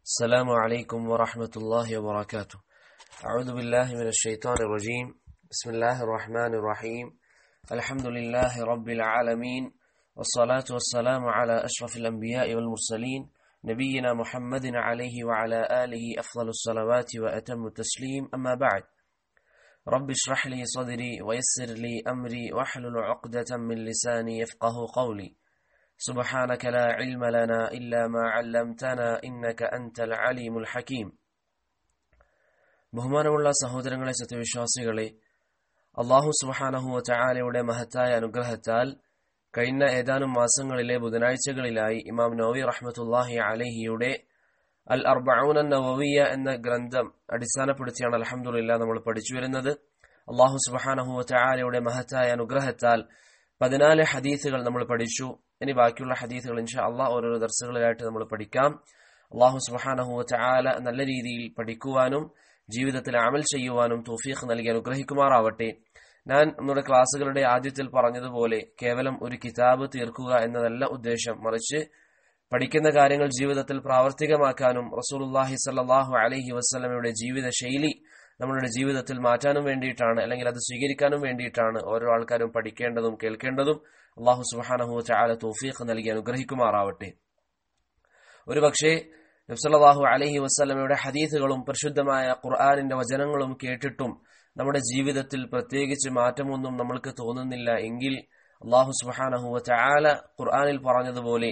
السلام عليكم ورحمة الله وبركاته أعوذ بالله من الشيطان الرجيم بسم الله الرحمن الرحيم الحمد لله رب العالمين والصلاة والسلام على أشرف الأنبياء والمرسلين نبينا محمد عليه وعلى آله أفضل الصلوات وأتم التسليم أما بعد رب اشرح لي صدري ويسر لي أمري واحلل عقدة من لساني يفقه قولي سبحانك لا علم لنا إلا ما علمتنا إنك أنت العليم الحكيم ബഹുമാനമുള്ള സഹോദരങ്ങളെ സത്യവിശ്വാസികളെ അള്ളാഹു സുബാനഹു ചായാലയുടെ മഹത്തായ അനുഗ്രഹത്താൽ കഴിഞ്ഞ ഏതാനും മാസങ്ങളിലെ ബുധനാഴ്ചകളിലായി ഇമാം നവി റഹ്മത്തുല്ലാഹി അലഹിയുടെ അൽ അർബൌന നവവിയ എന്ന ഗ്രന്ഥം അടിസ്ഥാനപ്പെടുത്തിയാണ് അലഹമുല്ല നമ്മൾ പഠിച്ചു വരുന്നത് അള്ളാഹു സുബാനഹു ചായാലയുടെ മഹത്തായ അനുഗ്രഹത്താൽ പതിനാല് ഹദീസുകൾ നമ്മൾ പഠിച്ചു ഇനി ബാക്കിയുള്ള ഹദീസുകൾ ഇൻഷാ അള്ളാഹ് ഓരോരോ ദർസുകളിലായിട്ട് നമ്മൾ പഠിക്കാം അള്ളാഹു സുബാനഹു ചായാല നല്ല രീതിയിൽ പഠിക്കുവാനും ജീവിതത്തിൽ അമൽ ചെയ്യുവാനും തൗഫീഖ് നൽകി അനുഗ്രഹിക്കുമാറാവട്ടെ ഞാൻ നമ്മുടെ ക്ലാസ്സുകളുടെ ആദ്യത്തിൽ പറഞ്ഞതുപോലെ കേവലം ഒരു കിതാബ് തീർക്കുക എന്നതല്ല ഉദ്ദേശം മറിച്ച് പഠിക്കുന്ന കാര്യങ്ങൾ ജീവിതത്തിൽ പ്രാവർത്തികമാക്കാനും റസൂലുല്ലാഹി സല്ലാഹു അലഹി വസ്ലമയുടെ ജീവിത ശൈലി നമ്മളുടെ ജീവിതത്തിൽ മാറ്റാനും വേണ്ടിയിട്ടാണ് അല്ലെങ്കിൽ അത് സ്വീകരിക്കാനും വേണ്ടിയിട്ടാണ് ഓരോ ആൾക്കാരും പഠിക്കേണ്ടതും കേൾക്കേണ്ടതും അള്ളാഹു സുബാനഹു ചാല തൗഫീഖ് നൽകി അനുഗ്രഹിക്കുമാറാവട്ടെ ഒരു പക്ഷേ നബ്സല്ലാഹു അലഹി വസ്ലമയുടെ ഹദീസുകളും പരിശുദ്ധമായ ഖുർആാനിന്റെ വചനങ്ങളും കേട്ടിട്ടും നമ്മുടെ ജീവിതത്തിൽ പ്രത്യേകിച്ച് മാറ്റമൊന്നും നമ്മൾക്ക് തോന്നുന്നില്ല എങ്കിൽ അള്ളാഹു സുബാനഹു ചാല ഖുർആാനിൽ പറഞ്ഞതുപോലെ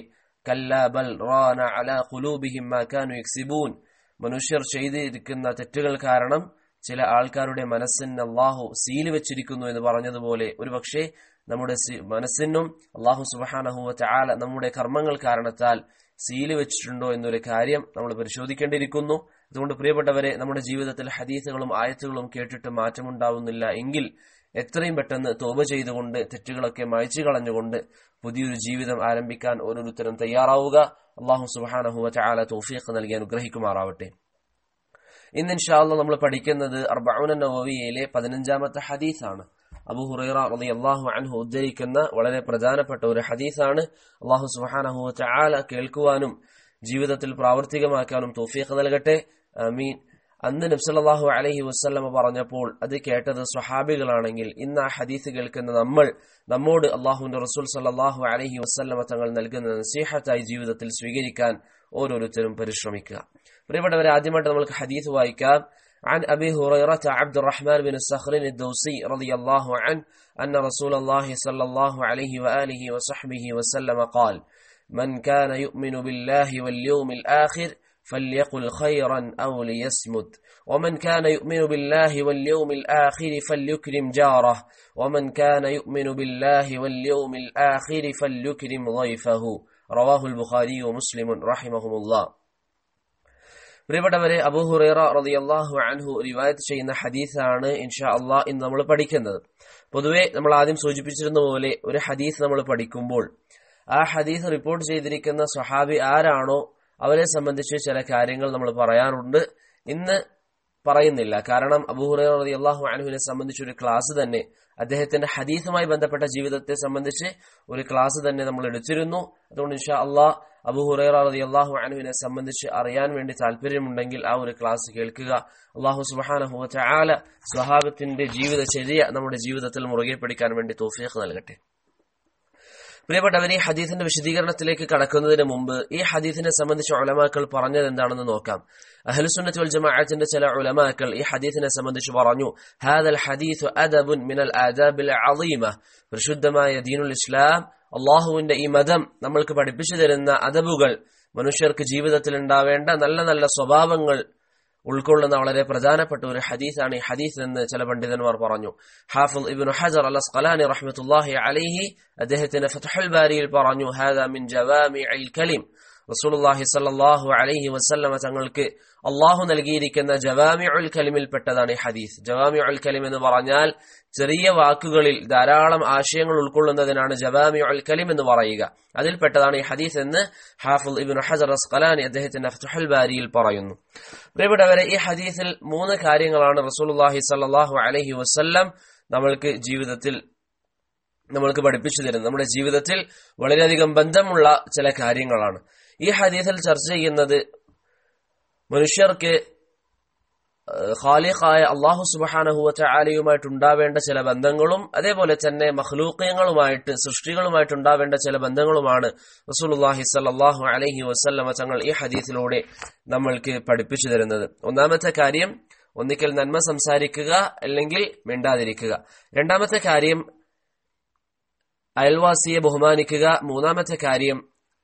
മനുഷ്യർ ചെയ്തിരിക്കുന്ന തെറ്റുകൾ കാരണം ചില ആൾക്കാരുടെ മനസ്സിന് അള്ളാഹു സീല് വെച്ചിരിക്കുന്നു എന്ന് പറഞ്ഞതുപോലെ ഒരുപക്ഷെ നമ്മുടെ മനസ്സിനും അള്ളാഹു സുബാനഹുവ ചാല നമ്മുടെ കർമ്മങ്ങൾ കാരണത്താൽ സീല് വെച്ചിട്ടുണ്ടോ എന്നൊരു കാര്യം നമ്മൾ പരിശോധിക്കേണ്ടിയിരിക്കുന്നു അതുകൊണ്ട് പ്രിയപ്പെട്ടവരെ നമ്മുടെ ജീവിതത്തിൽ ഹദീസുകളും ആയത്തുകളും കേട്ടിട്ട് മാറ്റമുണ്ടാവുന്നില്ല എങ്കിൽ എത്രയും പെട്ടെന്ന് തോപ ചെയ്തുകൊണ്ട് തെറ്റുകളൊക്കെ മായ്ച്ചു കളഞ്ഞുകൊണ്ട് പുതിയൊരു ജീവിതം ആരംഭിക്കാൻ ഓരോരുത്തരും തയ്യാറാവുക അള്ളാഹു സുബാനഹുവ ചാല തോഫീഖ് നൽകി അനുഗ്രഹിക്കുമാറാവട്ടെ ഇന്ന് ഇൻഷാല്ല നമ്മൾ പഠിക്കുന്നത് അർബൌന നവവിയയിലെ പതിനഞ്ചാമത്തെ ഹദീസാണ് അബു ഹുറൈറ റളി അള്ളാഹു അൻഹു ഉദ്ധരിക്കുന്ന വളരെ പ്രധാനപ്പെട്ട ഒരു ഹദീസാണ് അള്ളാഹു സുബാനഹു ചാല കേൾക്കുവാനും ജീവിതത്തിൽ പ്രാവർത്തികമാക്കാനും തോഫീഖ് നൽകട്ടെ അമീൻ അന്ന് നബ്സല്ലാഹു അലഹി വസ്ല്ലമ പറഞ്ഞപ്പോൾ അത് കേട്ടത് സ്വഹാബികളാണെങ്കിൽ ഇന്ന് ആ ഹദീസ് കേൾക്കുന്ന നമ്മൾ നമ്മോട് അള്ളാഹുവിന്റെ റസൂൽ സല്ലാഹു അലഹി വസ്ല്ലമ തങ്ങൾ നൽകുന്ന നസീഹത്തായി ജീവിതത്തിൽ സ്വീകരിക്കാൻ ഓരോരുത്തരും പരിശ്രമിക്കുക പ്രിയപ്പെട്ടവരെ ആദ്യമായിട്ട് നമ്മൾക്ക് ഹദീസ് വായിക്കാം عن أبي هريرة عبد الرحمن بن الصخر الدوسي رضي الله عنه أن رسول الله صلى الله عليه وآله وصحبه وسلم قال من كان يؤمن بالله واليوم الآخر فليقل خيرا أو ليسمت ومن كان يؤمن بالله واليوم الآخر فليكرم جاره ومن كان يؤمن بالله واليوم الآخر فليكرم ضيفه رواه البخاري ومسلم رحمهم الله പ്രിയപ്പെട്ടവരെ അബൂഹുറേറ റളിയല്ലാഹു അൻഹു റിവായത്ത് ചെയ്യുന്ന ഹദീസാണ് ഇൻഷാ അള്ളാഹ് ഇന്ന് നമ്മൾ പഠിക്കുന്നത് പൊതുവെ നമ്മൾ ആദ്യം സൂചിപ്പിച്ചിരുന്ന പോലെ ഒരു ഹദീസ് നമ്മൾ പഠിക്കുമ്പോൾ ആ ഹദീസ് റിപ്പോർട്ട് ചെയ്തിരിക്കുന്ന സ്വഹാബി ആരാണോ അവരെ സംബന്ധിച്ച് ചില കാര്യങ്ങൾ നമ്മൾ പറയാറുണ്ട് ഇന്ന് പറയുന്നില്ല കാരണം അബൂഹുറൈറ റളിയല്ലാഹു അൻഹുവിനെ സംബന്ധിച്ച് ഒരു ക്ലാസ് തന്നെ അദ്ദേഹത്തിന്റെ ഹദീസുമായി ബന്ധപ്പെട്ട ജീവിതത്തെ സംബന്ധിച്ച് ഒരു ക്ലാസ് തന്നെ നമ്മൾ എടുത്തിരുന്നു അതുകൊണ്ട് ഇൻഷാ അള്ളാഹ് അബുഹുറൈറ റളിയല്ലാഹു അൻഹുവിനെ സംബന്ധിച്ച് അറിയാൻ വേണ്ടി താല്പര്യമുണ്ടെങ്കിൽ ആ ഒരു ക്ലാസ് കേൾക്കുക അള്ളാഹു സുബ്ഹാനഹു വതആല സ്വഹാബത്തിന്റെ ജീവിതചര്യ നമ്മുടെ ജീവിതത്തിൽ മുറുകെ പിടിക്കാൻ വേണ്ടി തൗഫീഖ് നൽകട്ടെ പ്രിയപ്പെട്ടവർ ഈ ഹദീസിന്റെ വിശദീകരണത്തിലേക്ക് കടക്കുന്നതിന് മുമ്പ് ഈ ഹദീസിനെ സംബന്ധിച്ച് ഉലമാക്കൾ പറഞ്ഞത് എന്താണെന്ന് നോക്കാം അഹ്ലുസുന്നത്ത് വൽ ജമാഅത്തിന്റെ ചില ഉലമാക്കൾ ഈ ഹദീസിനെ സംബന്ധിച്ച് പറഞ്ഞു ഹാദൽ ഹദീസ് അദബുൻ മിനൽ ആദാബിൽ അളീമ പരിശുദ്ധമായ ദീനുൽ ഇസ്ലാം അള്ളാഹുവിന്റെ ഈ മതം നമ്മൾക്ക് പഠിപ്പിച്ചു തരുന്ന അദബുകൾ മനുഷ്യർക്ക് ജീവിതത്തിൽ ഉണ്ടാവേണ്ട നല്ല നല്ല സ്വഭാവങ്ങൾ ഉൾക്കൊള്ളുന്ന വളരെ പ്രധാനപ്പെട്ട ഒരു ഹദീസാണ് ഈ ഹദീസ് എന്ന് ചില പണ്ഡിതന്മാർ പറഞ്ഞു ഹാഫിൽ ഇബ്നു ഹജർ അൽ അസ്ഖലാനി റഹ്മത്തുള്ളാഹി അലൈഹി അദ്ദേഹത്തിന്റെ ഫത്ഹുൽ ബാരിയിൽ പറഞ്ഞു ഹാദാ മിൻ ജവാമിഉൽ കലിം റസൂലുള്ളാഹി സ്വല്ലല്ലാഹു അലൈഹി വസല്ലമ തങ്ങൾക്ക് അള്ളാഹു നൽകിയിരിക്കുന്ന ജവാമിഉൽ കലിമിൽ പെട്ടതാണ് ഈ ഹദീസ് ജവാമിഉൽ കലിം എന്ന് പറഞ്ഞാൽ ചെറിയ വാക്കുകളിൽ ധാരാളം ആശയങ്ങൾ ഉൾക്കൊള്ളുന്നതിനാണ് ജവാമിഉൽ കലിം എന്ന് പറയുക അതിൽപ്പെട്ടതാണ് ഈ ഹദീസ് എന്ന് ഹാഫിൽ ഇബ്നു ഹജർ അസ്ഖലാനി അദ്ദേഹത്തിന്റെ ഫത്ഹുൽ ബാരിയിൽ പറയുന്നു പ്രിയപ്പെട്ടവരെ ഈ ഹദീസിൽ മൂന്ന് കാര്യങ്ങളാണ് റസൂലുള്ളാഹി സ്വല്ലല്ലാഹു അലൈഹി വസല്ലം നമ്മൾക്ക് ജീവിതത്തിൽ നമ്മൾക്ക് പഠിപ്പിച്ചു തരുന്നത് നമ്മുടെ ജീവിതത്തിൽ വളരെയധികം ബന്ധമുള്ള ചില കാര്യങ്ങളാണ് ഈ ഹദീസിൽ ചർച്ച ചെയ്യുന്നത് മനുഷ്യർക്ക് ഖാലിഖായ അള്ളാഹു സുബഹാനഹുവ ചാലയുമായിട്ട് ഉണ്ടാവേണ്ട ചില ബന്ധങ്ങളും അതേപോലെ തന്നെ മഖ്ലൂക്കങ്ങളുമായിട്ട് സൃഷ്ടികളുമായിട്ട് ഉണ്ടാവേണ്ട ചില ബന്ധങ്ങളുമാണ് റസൂലുള്ളാഹി സല്ലല്ലാഹു അലൈഹി വസല്ലമ തങ്ങൾ ഈ ഹദീസിലൂടെ നമ്മൾക്ക് പഠിപ്പിച്ചു തരുന്നത് ഒന്നാമത്തെ കാര്യം ഒന്നിക്കൽ നന്മ സംസാരിക്കുക അല്ലെങ്കിൽ മിണ്ടാതിരിക്കുക രണ്ടാമത്തെ കാര്യം അയൽവാസിയെ ബഹുമാനിക്കുക മൂന്നാമത്തെ കാര്യം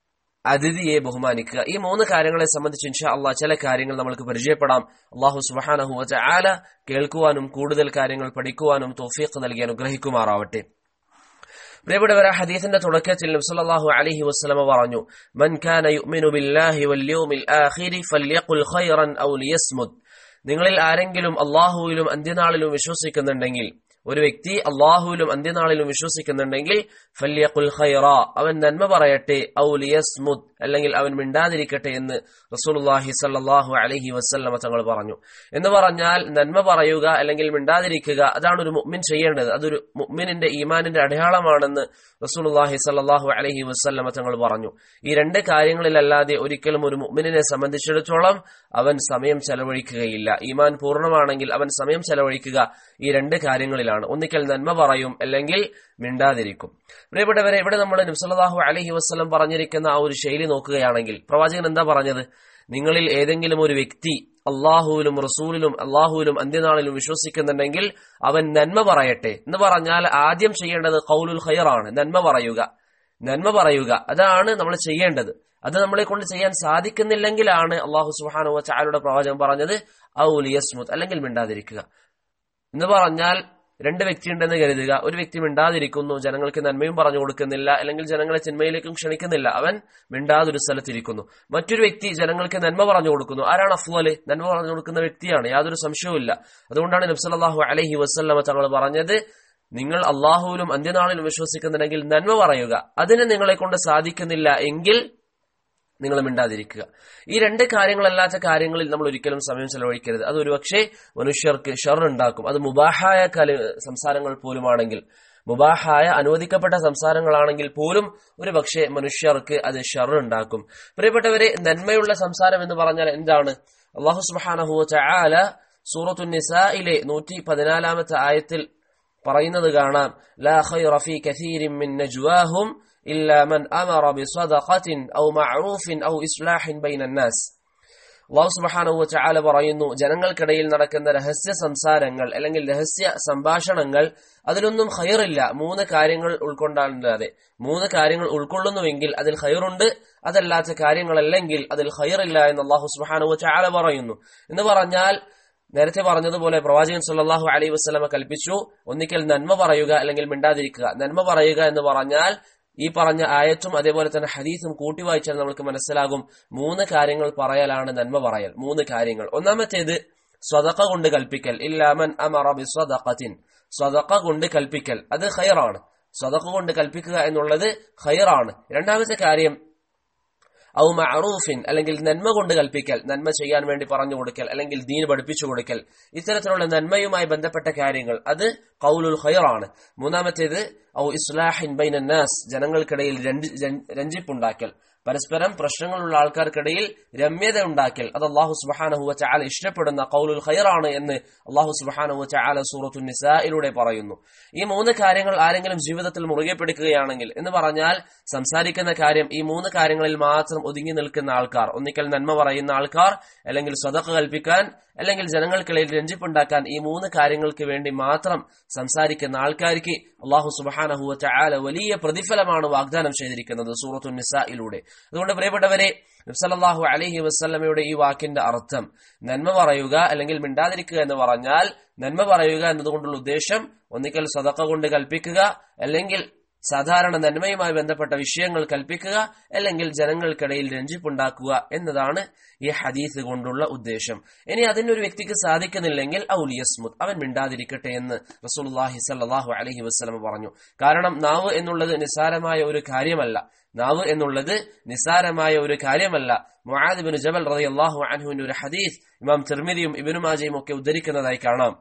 അതിഥിയെ ബഹുമാനിക്കുക ഈ മൂന്ന് കാര്യങ്ങളെ സംബന്ധിച്ച് ഇൻഷാ അള്ളാഹ് ചില കാര്യങ്ങൾ നമ്മൾക്ക് പരിചയപ്പെടാം അള്ളാഹു സുബഹാനഹു ആല കേൾക്കുവാനും കൂടുതൽ കാര്യങ്ങൾ പഠിക്കുവാനും തോഫീഖ് നൽകി അനുഗ്രഹിക്കുമാറാവട്ടെ പ്രിയപ്പെട്ടവരെ ഹദീസിന്റെ തുടക്കത്തിൽ നബ്സല്ലാഹു അലൈഹി വസ്ലമ പറഞ്ഞു മൻ കാന യുഅ്മിനു ബില്ലാഹി വൽ യൗമിൽ ആഖിരി ഫല്യഖുൽ ഖൈറൻ ഔ ലിയസ്മുത് നിങ്ങളിൽ ആരെങ്കിലും അള്ളാഹുവിലും അന്ത്യനാളിലും വിശ്വസിക്കുന്നുണ്ടെങ്കിൽ ഒരു വ്യക്തി അള്ളാഹുവിലും അന്ത്യനാളിലും വിശ്വസിക്കുന്നുണ്ടെങ്കിൽ ഫല്യഖുൽ ഖൈറ അവൻ നന്മ പറയട്ടെ ഔ ലിയസ്മുദ് അല്ലെങ്കിൽ അവൻ മിണ്ടാതിരിക്കട്ടെ എന്ന് റസൂലുള്ളാഹി സല്ലല്ലാഹു അലൈഹി വസല്ലമ തങ്ങൾ പറഞ്ഞു എന്ന് പറഞ്ഞാൽ നന്മ പറയുക അല്ലെങ്കിൽ മിണ്ടാതിരിക്കുക അതാണ് ഒരു മുഅ്മിൻ ചെയ്യേണ്ടത് അതൊരു മുഅ്മിനിന്റെ ഈമാനിന്റെ അടയാളമാണെന്ന് റസൂലുള്ളാഹി സല്ലല്ലാഹു അലൈഹി വസല്ലമ തങ്ങൾ പറഞ്ഞു ഈ രണ്ട് കാര്യങ്ങളിലല്ലാതെ ഒരിക്കലും ഒരു മുഅ്മിനിനെ സംബന്ധിച്ചിടത്തോളം അവൻ സമയം ചെലവഴിക്കുകയില്ല ഈമാൻ പൂർണ്ണമാണെങ്കിൽ അവൻ സമയം ചെലവഴിക്കുക ഈ രണ്ട് കാര്യങ്ങളിലാണ് ഒന്നിക്കൽ നന്മ പറയും അല്ലെങ്കിൽ മിണ്ടാതിരിക്കും പ്രിയപ്പെട്ടവരെ ഇവിടെ നമ്മൾ നബ്സല്ലാഹു അലഹി വസ്ലം പറഞ്ഞിരിക്കുന്ന ആ ഒരു ശൈലി നോക്കുകയാണെങ്കിൽ പ്രവാചകൻ എന്താ പറഞ്ഞത് നിങ്ങളിൽ ഏതെങ്കിലും ഒരു വ്യക്തി അള്ളാഹുവിലും റസൂലിലും അള്ളാഹുവിലും അന്ത്യനാളിലും വിശ്വസിക്കുന്നുണ്ടെങ്കിൽ അവൻ നന്മ പറയട്ടെ എന്ന് പറഞ്ഞാൽ ആദ്യം ചെയ്യേണ്ടത് കൗലുൽ ഖൈറാണ് നന്മ പറയുക നന്മ പറയുക അതാണ് നമ്മൾ ചെയ്യേണ്ടത് അത് നമ്മളെ കൊണ്ട് ചെയ്യാൻ സാധിക്കുന്നില്ലെങ്കിലാണ് അള്ളാഹു സുഹാനു ചായയുടെ പ്രവാചകൻ പറഞ്ഞത് ഔൽ യസ്മുത് അല്ലെങ്കിൽ മിണ്ടാതിരിക്കുക എന്ന് പറഞ്ഞാൽ രണ്ട് വ്യക്തി ഉണ്ടെന്ന് കരുതുക ഒരു വ്യക്തി മിണ്ടാതിരിക്കുന്നു ജനങ്ങൾക്ക് നന്മയും പറഞ്ഞു കൊടുക്കുന്നില്ല അല്ലെങ്കിൽ ജനങ്ങളെ ചിന്മയിലേക്കും ക്ഷണിക്കുന്നില്ല അവൻ മിണ്ടാതൊരു സ്ഥലത്തിരിക്കുന്നു മറ്റൊരു വ്യക്തി ജനങ്ങൾക്ക് നന്മ പറഞ്ഞു കൊടുക്കുന്നു ആരാണ് അഫ്വല് നന്മ പറഞ്ഞു കൊടുക്കുന്ന വ്യക്തിയാണ് യാതൊരു സംശയവുമില്ല അതുകൊണ്ടാണ് നബ്സല്ലാഹു അലഹി വസ്ല്ലമ തങ്ങൾ പറഞ്ഞത് നിങ്ങൾ അള്ളാഹുവിലും അന്ത്യനാളിലും വിശ്വസിക്കുന്നുണ്ടെങ്കിൽ നന്മ പറയുക അതിന് നിങ്ങളെ കൊണ്ട് സാധിക്കുന്നില്ല എങ്കിൽ നിങ്ങൾ മിണ്ടാതിരിക്കുക ഈ രണ്ട് കാര്യങ്ങളല്ലാത്ത കാര്യങ്ങളിൽ നമ്മൾ ഒരിക്കലും സമയം ചെലവഴിക്കരുത് അത് ഒരുപക്ഷെ മനുഷ്യർക്ക് ഷർ ഉണ്ടാക്കും അത് മുബാഹായ കല സംസാരങ്ങൾ പോലുമാണെങ്കിൽ മുബാഹായ അനുവദിക്കപ്പെട്ട സംസാരങ്ങളാണെങ്കിൽ പോലും ഒരു പക്ഷേ മനുഷ്യർക്ക് അത് ഷർ ഉണ്ടാക്കും പ്രിയപ്പെട്ടവരെ നന്മയുള്ള സംസാരം എന്ന് പറഞ്ഞാൽ എന്താണ് അള്ളാഹു സുബാനഹു ചാല സൂറത്തു നിസായിലെ നൂറ്റി പതിനാലാമത്തെ ആയത്തിൽ പറയുന്നത് കാണാം ലാ ഖൈറ ഫീ കസീരിൻ മിൻ നജ്വാഹും ഇല്ലാ മൻ അമറ ബിസദഖത്തിൻ ഔ മഅറൂഫിൻ ഔ ഇസ്ലാഹിൻ ബൈനൻ നാസ് അള്ളാഹു സുബ്ഹാനഹു വതആല പറയുന്നു ജനങ്ങൾക്കിടയിൽ നടക്കുന്ന രഹസ്യ സംസാരങ്ങൾ അല്ലെങ്കിൽ രഹസ്യ സംഭാഷണങ്ങൾ അതിലൊന്നും ഖൈറില്ല മൂന്ന് കാര്യങ്ങൾ ഉൾക്കൊണ്ടാലല്ലാതെ മൂന്ന് കാര്യങ്ങൾ ഉൾക്കൊള്ളുന്നുവെങ്കിൽ അതിൽ ഖൈറുണ്ട് അതല്ലാത്ത കാര്യങ്ങളല്ലെങ്കിൽ അതിൽ ഖൈറില്ല എന്ന് അള്ളാഹു സുബ്ഹാനഹു വതആല പറയുന്നു എന്ന് പറഞ്ഞാൽ നേരത്തെ പറഞ്ഞതുപോലെ പ്രവാചകൻ സല്ലല്ലാഹു അലൈഹി വസല്ലമ കൽപ്പിച്ചു ഒന്നിക്കൽ നന്മ പറയുക അല്ലെങ്കിൽ മിണ്ടാതിരിക്കുക നന്മ പറയുക എന്ന് പറഞ്ഞാൽ ഈ പറഞ്ഞ ആയത്തും അതേപോലെ തന്നെ ഹദീസും കൂട്ടി വായിച്ചാൽ നമുക്ക് മനസ്സിലാകും മൂന്ന് കാര്യങ്ങൾ പറയലാണ് നന്മ പറയൽ മൂന്ന് കാര്യങ്ങൾ ഒന്നാമത്തേത് സ്വതക്ക കൊണ്ട് കൽപ്പിക്കൽ ഇല്ലാമൻ അമറ ബി സ്വതക്കത്തിൻ സ്വതക്ക കൊണ്ട് കൽപ്പിക്കൽ അത് ഖൈറാണ് സ്വതക്ക കൊണ്ട് കൽപ്പിക്കുക എന്നുള്ളത് ഖൈറാണ് രണ്ടാമത്തെ കാര്യം ഔ മഅറൂഫിൻ അല്ലെങ്കിൽ നന്മ കൊണ്ട് കൽപ്പിക്കൽ നന്മ ചെയ്യാൻ വേണ്ടി പറഞ്ഞു കൊടുക്കൽ അല്ലെങ്കിൽ ദീൻ പഠിപ്പിച്ചു കൊടുക്കൽ ഇത്തരത്തിലുള്ള നന്മയുമായി ബന്ധപ്പെട്ട കാര്യങ്ങൾ അത് കൗലുൽ ഖൈറാണ് മൂന്നാമത്തേത് ഔ ഇസ്ലാഹിൻ ബൈൻ നാസ് ജനങ്ങൾക്കിടയിൽ രഞ്ജിപ്പുണ്ടാക്കൽ പരസ്പരം പ്രശ്നങ്ങളുള്ള ആൾക്കാർക്കിടയിൽ രമ്യത ഉണ്ടാക്കൽ അത് അള്ളാഹു സുബാനഹുവ ചാല ഇഷ്ടപ്പെടുന്ന കൗലുൽ ഖൈറാണ് എന്ന് അള്ളാഹു സുബാനഹുവ ചാല സൂറത്തു നിസായിലൂടെ പറയുന്നു ഈ മൂന്ന് കാര്യങ്ങൾ ആരെങ്കിലും ജീവിതത്തിൽ മുറുകെ പിടിക്കുകയാണെങ്കിൽ എന്ന് പറഞ്ഞാൽ സംസാരിക്കുന്ന കാര്യം ഈ മൂന്ന് കാര്യങ്ങളിൽ മാത്രം ഒതുങ്ങി നിൽക്കുന്ന ആൾക്കാർ ഒന്നിക്കൽ നന്മ പറയുന്ന ആൾക്കാർ അല്ലെങ്കിൽ സ്വതക്ക കൽപ്പിക്കാൻ അല്ലെങ്കിൽ ജനങ്ങൾക്കിടയിൽ രഞ്ജിപ്പുണ്ടാക്കാൻ ഈ മൂന്ന് കാര്യങ്ങൾക്ക് വേണ്ടി മാത്രം സംസാരിക്കുന്ന ആൾക്കാർക്ക് അള്ളാഹു സുബാനഹുവ ചാല വലിയ പ്രതിഫലമാണ് വാഗ്ദാനം ചെയ്തിരിക്കുന്നത് സൂറത്തു നിസായിലൂടെ അതുകൊണ്ട് പ്രിയപ്പെട്ടവരെ നബ്സല്ലാഹു അലഹി വസ്ല്ലമയുടെ ഈ വാക്കിന്റെ അർത്ഥം നന്മ പറയുക അല്ലെങ്കിൽ മിണ്ടാതിരിക്കുക എന്ന് പറഞ്ഞാൽ നന്മ പറയുക എന്നതുകൊണ്ടുള്ള ഉദ്ദേശം ഒന്നിക്കൽ സതക്ക കൊണ്ട് കൽപ്പിക്കുക അല്ലെങ്കിൽ സാധാരണ നന്മയുമായി ബന്ധപ്പെട്ട വിഷയങ്ങൾ കൽപ്പിക്കുക അല്ലെങ്കിൽ ജനങ്ങൾക്കിടയിൽ രഞ്ജിപ്പുണ്ടാക്കുക എന്നതാണ് ഈ ഹദീസ് കൊണ്ടുള്ള ഉദ്ദേശം ഇനി അതിനൊരു വ്യക്തിക്ക് സാധിക്കുന്നില്ലെങ്കിൽ ഔലിയസ്മുദ് അവൻ മിണ്ടാതിരിക്കട്ടെ എന്ന് റസൂലുള്ളാഹി സല്ലല്ലാഹു അലൈഹി വസല്ലം പറഞ്ഞു കാരണം നാവ് എന്നുള്ളത് നിസ്സാരമായ ഒരു കാര്യമല്ല നാവ് എന്നുള്ളത് നിസ്സാരമായ ഒരു കാര്യമല്ല മുആദ് ബിൻ ജബൽ റളിയല്ലാഹു അൻഹുവിന്റെ ഒരു ഹദീസ് ഇമാം തിർമിദിയും ഇബ്നു മാജയും ഒക്കെ ഉദ്ധരിക്കുന്നതായി കാണാം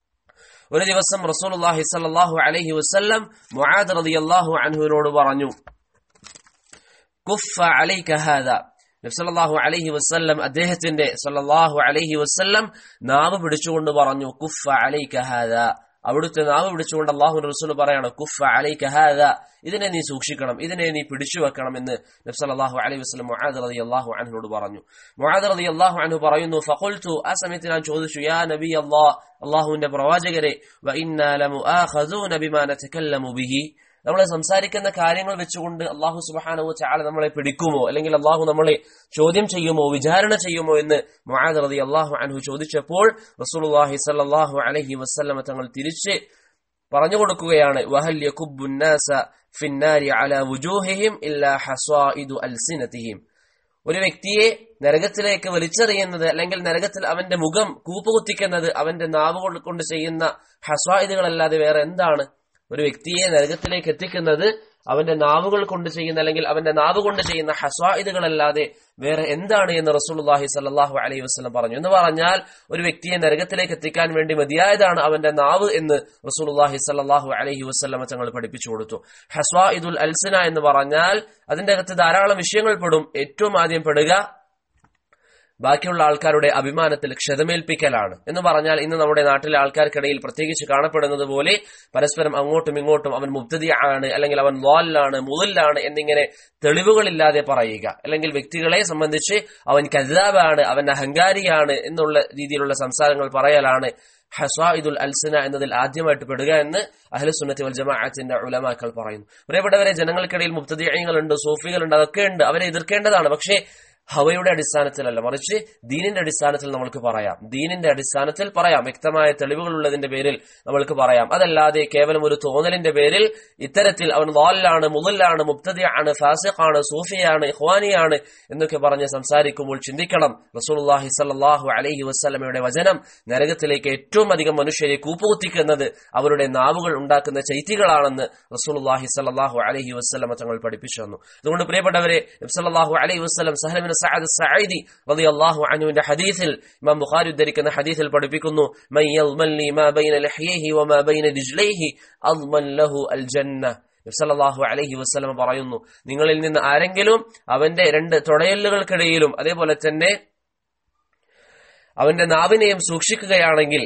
ഒരു ദിവസം റസൂലുള്ളാഹി സ്വല്ലല്ലാഹു അലൈഹി വസല്ലം മുആദ് റളിയല്ലാഹു അൻഹുവിനോട് പറഞ്ഞു കുഫ അലൈക ഹാദ നബ്സല്ലാഹു അലൈഹി വസ്ല്ലം അദ്ദേഹത്തിന്റെ സല്ലല്ലാഹു അലൈഹി വസ്ല്ലം നാവ് പിടിച്ചുകൊണ്ട് പറഞ്ഞു കുഫ അലൈക ഹാദ അവിടുത്തെ നാവ് പിടിച്ചുകൊണ്ട് അള്ളാഹു റസൂൽ പറയാണ് കുഫ അലൈക ഹാദ ഇതിനെ നീ സൂക്ഷിക്കണം ഇതിനെ നീ പിടിച്ചു വെക്കണം എന്ന് നബ്സല്ലാഹു അലൈഹി വസ്ലം മുആദ് റളി അള്ളാഹു അൻഹുനോട് പറഞ്ഞു മുആദ് റളി അള്ളാഹു അൻഹു പറയുന്നു ഫഖുൽതു ആ സമയത്ത് ഞാൻ ചോദിച്ചു യാ നബി അല്ലാഹ് അള്ളാഹുവിന്റെ പ്രവാചകരെ വ ഇന്നാ ലമുആഖദൂന ബിമാ നതകല്ലമു ബിഹി നമ്മൾ സംസാരിക്കുന്ന കാര്യങ്ങൾ വെച്ചുകൊണ്ട് അള്ളാഹു സുബാനവു ചാല നമ്മളെ പിടിക്കുമോ അല്ലെങ്കിൽ അള്ളാഹു നമ്മളെ ചോദ്യം ചെയ്യുമോ വിചാരണ ചെയ്യുമോ എന്ന് മുആദ് റതി അള്ളാഹു അൻഹു ചോദിച്ചപ്പോൾ റസൂലുള്ളാഹി സല്ലല്ലാഹു അലൈഹി വസല്ലമ തങ്ങൾ തിരിച്ച് പറഞ്ഞു കൊടുക്കുകയാണ് വഹൽ യകുബ്ബുന്നാസ ഫിന്നാരി അലാ വുജൂഹിഹിം ഇല്ലാ ഹസ്വാഇദു അൽസിനതിഹിം ഒരു വ്യക്തിയെ നരകത്തിലേക്ക് വലിച്ചെറിയുന്നത് അല്ലെങ്കിൽ നരകത്തിൽ അവന്റെ മുഖം കൂപ്പുകുത്തിക്കുന്നത് അവന്റെ നാവുകൾ കൊണ്ട് ചെയ്യുന്ന ഹസ്വായിദുകളല്ലാതെ വേറെ എന്താണ് ഒരു വ്യക്തിയെ നരകത്തിലേക്ക് എത്തിക്കുന്നത് അവന്റെ നാവുകൾ കൊണ്ട് ചെയ്യുന്ന അല്ലെങ്കിൽ അവന്റെ നാവ് കൊണ്ട് ചെയ്യുന്ന ഹസ്വായിദുകളല്ലാതെ വേറെ എന്താണ് എന്ന് റസൂലുള്ളാഹി സല്ലല്ലാഹു അലൈഹി വസല്ലം പറഞ്ഞു എന്ന് പറഞ്ഞാൽ ഒരു വ്യക്തിയെ നരകത്തിലേക്ക് എത്തിക്കാൻ വേണ്ടി മതിയായതാണ് അവന്റെ നാവ് എന്ന് റസൂലുള്ളാഹി സല്ലല്ലാഹു അലൈഹി വസല്ലം തങ്ങൾ പഠിപ്പിച്ചു കൊടുത്തു ഹസ്വായിദുൽ അൽസിന എന്ന് പറഞ്ഞാൽ അതിന്റെ അകത്ത് ധാരാളം വിഷയങ്ങൾ പെടും ഏറ്റവും ആദ്യം പെടുക ബാക്കിയുള്ള ആൾക്കാരുടെ അഭിമാനത്തിൽ ക്ഷതമേൽപ്പിക്കലാണ് എന്ന് പറഞ്ഞാൽ ഇന്ന് നമ്മുടെ നാട്ടിലെ ആൾക്കാർക്കിടയിൽ പ്രത്യേകിച്ച് കാണപ്പെടുന്നത് പോലെ പരസ്പരം അങ്ങോട്ടും ഇങ്ങോട്ടും അവൻ മുബ്തദി ആണ് അല്ലെങ്കിൽ അവൻ ലോലാണ് മുതലാണ് എന്നിങ്ങനെ തെളിവുകളില്ലാതെ പറയുക അല്ലെങ്കിൽ വ്യക്തികളെ സംബന്ധിച്ച് അവൻ കജാബാണ് അവൻ അഹങ്കാരിയാണ് എന്നുള്ള രീതിയിലുള്ള സംസാരങ്ങൾ പറയലാണ് ഹസ്വാഇദുൽ അൽസന എന്നതിൽ ആദ്യമായിട്ട് പെടുക എന്ന് അഹ്ലുസുന്നത്തി വൽ ജമാഅത്തിന്റെ ഉലമാക്കൾ പറയുന്നു പ്രിയപ്പെട്ടവരെ ജനങ്ങൾക്കിടയിൽ മുബ്തദിയങ്ങളുണ്ട് സൂഫികളുണ്ട് അതൊക്കെ ഉണ്ട് അവരെ എതിർക്കേണ്ടതാണ് പക്ഷേ ഹവയുടെ അടിസ്ഥാനത്തിലല്ല മറിച്ച് ദീനിന്റെ അടിസ്ഥാനത്തിൽ നമ്മൾക്ക് പറയാം ദീനിന്റെ അടിസ്ഥാനത്തിൽ പറയാം വ്യക്തമായ തെളിവുകൾ ഉള്ളതിന്റെ പേരിൽ നമ്മൾക്ക് പറയാം അതല്ലാതെ കേവലം ഒരു തോന്നലിന്റെ പേരിൽ ഇത്തരത്തിൽ അവൻ വാലാണ് മുതലാണ് മുബ്തദിയാണ് ഫാസിഖാണ് സൂഫിയാണ് ഇഖ്വാനിയാണ് എന്നൊക്കെ പറഞ്ഞ് സംസാരിക്കുമ്പോൾ ചിന്തിക്കണം റസൂലുള്ളാഹി സല്ലല്ലാഹു അലൈഹി വസല്ലമയുടെ വചനം നരകത്തിലേക്ക് ഏറ്റവും അധികം മനുഷ്യരെ കൂപ്പുകുത്തിക്കുന്നത് അവരുടെ നാവുകൾ ഉണ്ടാക്കുന്ന ചൈത്യകളാണെന്ന് റസൂലുള്ളാഹി സല്ലല്ലാഹു അലൈഹി വസല്ലമ തങ്ങൾ പഠിപ്പിച്ചു തന്നു അതുകൊണ്ട് പ്രിയപ്പെട്ടവരെ സല്ലല്ലാഹു അലൈഹി വസല്ലം സഹലമിന് സഅദ് സഈദി റളിയല്ലാഹു അൻഹുവിന്റെ ഹദീസിൽ ഇമാം ബുഖാരി ഉദ്ധരിക്കുന്ന ഹദീസിൽ പഠിപ്പിക്കുന്നു മൻ യൽമൻ ലി മാ ബൈന ലഹ്യൈഹി വമാ ബൈന രിജ്ലൈഹി അദ്മൻ ലഹു അൽ ജന്ന സല്ലല്ലാഹു അലൈഹി വസല്ലം പറയുന്നു നിങ്ങളിൽ നിന്ന് ആരെങ്കിലും അവന്റെ രണ്ട് തുടയലുകൾക്കിടയിലും അതേപോലെ തന്നെ അവന്റെ നാവിനെയും സൂക്ഷിക്കുകയാണെങ്കിൽ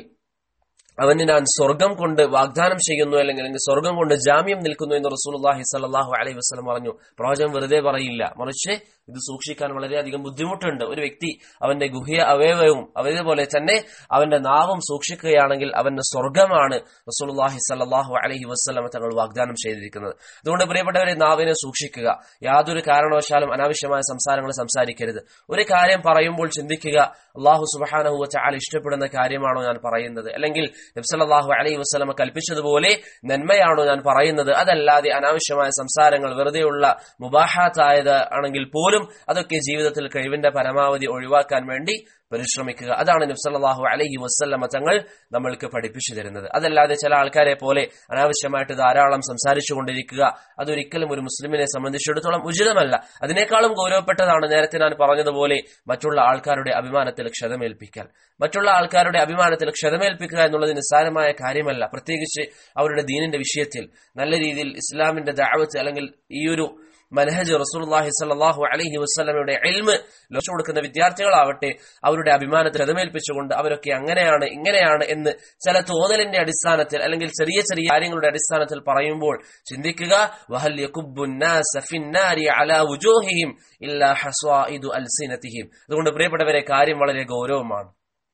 അവന് ഞാൻ സ്വർഗം കൊണ്ട് വാഗ്ദാനം ചെയ്യുന്നു അല്ലെങ്കിൽ എനിക്ക് സ്വർഗം കൊണ്ട് ജാമ്യം നിൽക്കുന്നു എന്ന് റസൂലുള്ളാഹി സ്വല്ലല്ലാഹു അലൈഹി വസല്ലം പറഞ്ഞു പ്രവാചകൻ വെറുതെ പറയില്ല മറിച്ച് ഇത് സൂക്ഷിക്കാൻ വളരെയധികം ബുദ്ധിമുട്ടുണ്ട് ഒരു വ്യക്തി അവന്റെ ഗുഹ്യ അവയവവും അതേപോലെ തന്നെ അവന്റെ നാവും സൂക്ഷിക്കുകയാണെങ്കിൽ അവന്റെ സ്വർഗമാണ് റസൂലുള്ളാഹി സ്വല്ലല്ലാഹു അലൈഹി വസല്ലം തങ്ങൾ വാഗ്ദാനം ചെയ്തിരിക്കുന്നത് അതുകൊണ്ട് പ്രിയപ്പെട്ടവരെ നാവിനെ സൂക്ഷിക്കുക യാതൊരു കാരണവശാലും അനാവശ്യമായ സംസാരങ്ങൾ സംസാരിക്കരുത് ഒരു കാര്യം പറയുമ്പോൾ ചിന്തിക്കുക അള്ളാഹു സുബഹാനഹു വച്ചാൽ ഇഷ്ടപ്പെടുന്ന കാര്യമാണോ ഞാൻ പറയുന്നത് അല്ലെങ്കിൽ നബ്സല്ലാഹു അലൈഹി വസ്ലമ കൽപ്പിച്ചതുപോലെ നന്മയാണോ ഞാൻ പറയുന്നത് അതല്ലാതെ അനാവശ്യമായ സംസാരങ്ങൾ വെറുതെയുള്ള മുബാഹാത്തായത് ആണെങ്കിൽ പോലും അതൊക്കെ ജീവിതത്തിൽ കഴിവിന്റെ പരമാവധി ഒഴിവാക്കാൻ വേണ്ടി പരിശ്രമിക്കുക അതാണ് നബ്സല്ലാഹു അലൈഹി വസ്ല്ലമ തങ്ങൾ നമ്മൾക്ക് പഠിപ്പിച്ചു തരുന്നത് അതല്ലാതെ ചില ആൾക്കാരെ പോലെ അനാവശ്യമായിട്ട് ധാരാളം സംസാരിച്ചു കൊണ്ടിരിക്കുക അതൊരിക്കലും ഒരു മുസ്ലിമിനെ സംബന്ധിച്ചിടത്തോളം ഉചിതമല്ല അതിനേക്കാളും ഗൗരവപ്പെട്ടതാണ് നേരത്തെ ഞാൻ പറഞ്ഞതുപോലെ മറ്റുള്ള ആൾക്കാരുടെ അഭിമാനത്തിൽ ക്ഷതമേൽപ്പിക്കൽ മറ്റുള്ള ആൾക്കാരുടെ അഭിമാനത്തിൽ ക്ഷതമേൽപ്പിക്കുക എന്നുള്ളത് നിസ്സാരമായ കാര്യമല്ല പ്രത്യേകിച്ച് അവരുടെ ദീനിന്റെ വിഷയത്തിൽ നല്ല രീതിയിൽ ഇസ്ലാമിന്റെ ദാവത്ത് അല്ലെങ്കിൽ ഈ ഒരു മനഹജ് റസൂലുള്ളാഹി സ്വല്ലല്ലാഹു അലൈഹി വസല്ലമയുടെ ഇൽമ് ലോകം കൊടുക്കുന്ന വിദ്യാർത്ഥികളാവട്ടെ അവരുടെ അഭിമാനത്തിൽ രഥമേൽപ്പിച്ചുകൊണ്ട് അവരൊക്കെ അങ്ങനെയാണ് ഇങ്ങനെയാണ് എന്ന് ചില തോന്നലിന്റെ അടിസ്ഥാനത്തിൽ അല്ലെങ്കിൽ ചെറിയ ചെറിയ കാര്യങ്ങളുടെ അടിസ്ഥാനത്തിൽ പറയുമ്പോൾ ചിന്തിക്കുക വഹൽ യകുബ്ബുന്നാസ ഫിന്നാരി അലാ വുജൂഹിഹിം ഇല്ലാ ഹസ്വാഇദു അൽസിനതിഹിം അതുകൊണ്ട് പ്രിയപ്പെട്ടവരെ കാര്യം വളരെ ഗൗരവമാണ്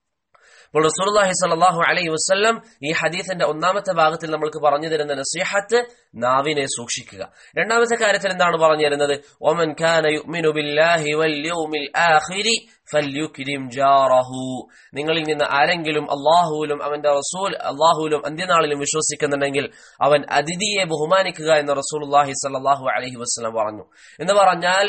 അപ്പോൾ റസൂലുള്ളാഹി സ്വല്ലല്ലാഹു അലൈഹി വസല്ലം ഈ ഹദീസിന്റെ ഒന്നാമത്തെ ഭാഗത്തിൽ നമ്മൾക്ക് പറഞ്ഞു തരുന്ന നസീഹത്ത് നാവിനെ സൂക്ഷിക്കുക രണ്ടാമത്തെ കാര്യത്തിൽ എന്താണ് പറഞ്ഞു തരുന്നത് ഒമൻ കാന യുഅ്മിനു ബില്ലാഹി വൽ യൗമിൽ ആഖിരി ഫല്യുക്രിം ജാറഹു നിങ്ങളിൽ നിന്ന് ആരെങ്കിലും അള്ളാഹുവിലും അവന്റെ റസൂൽ അള്ളാഹുവിലും അന്ത്യനാളിലും വിശ്വസിക്കുന്നുണ്ടെങ്കിൽ അവൻ അതിഥിയെ ബഹുമാനിക്കുക എന്ന് റസൂലുള്ളാഹി സ്വല്ലല്ലാഹു അലൈഹി വസല്ലം പറഞ്ഞു എന്ന് പറഞ്ഞാൽ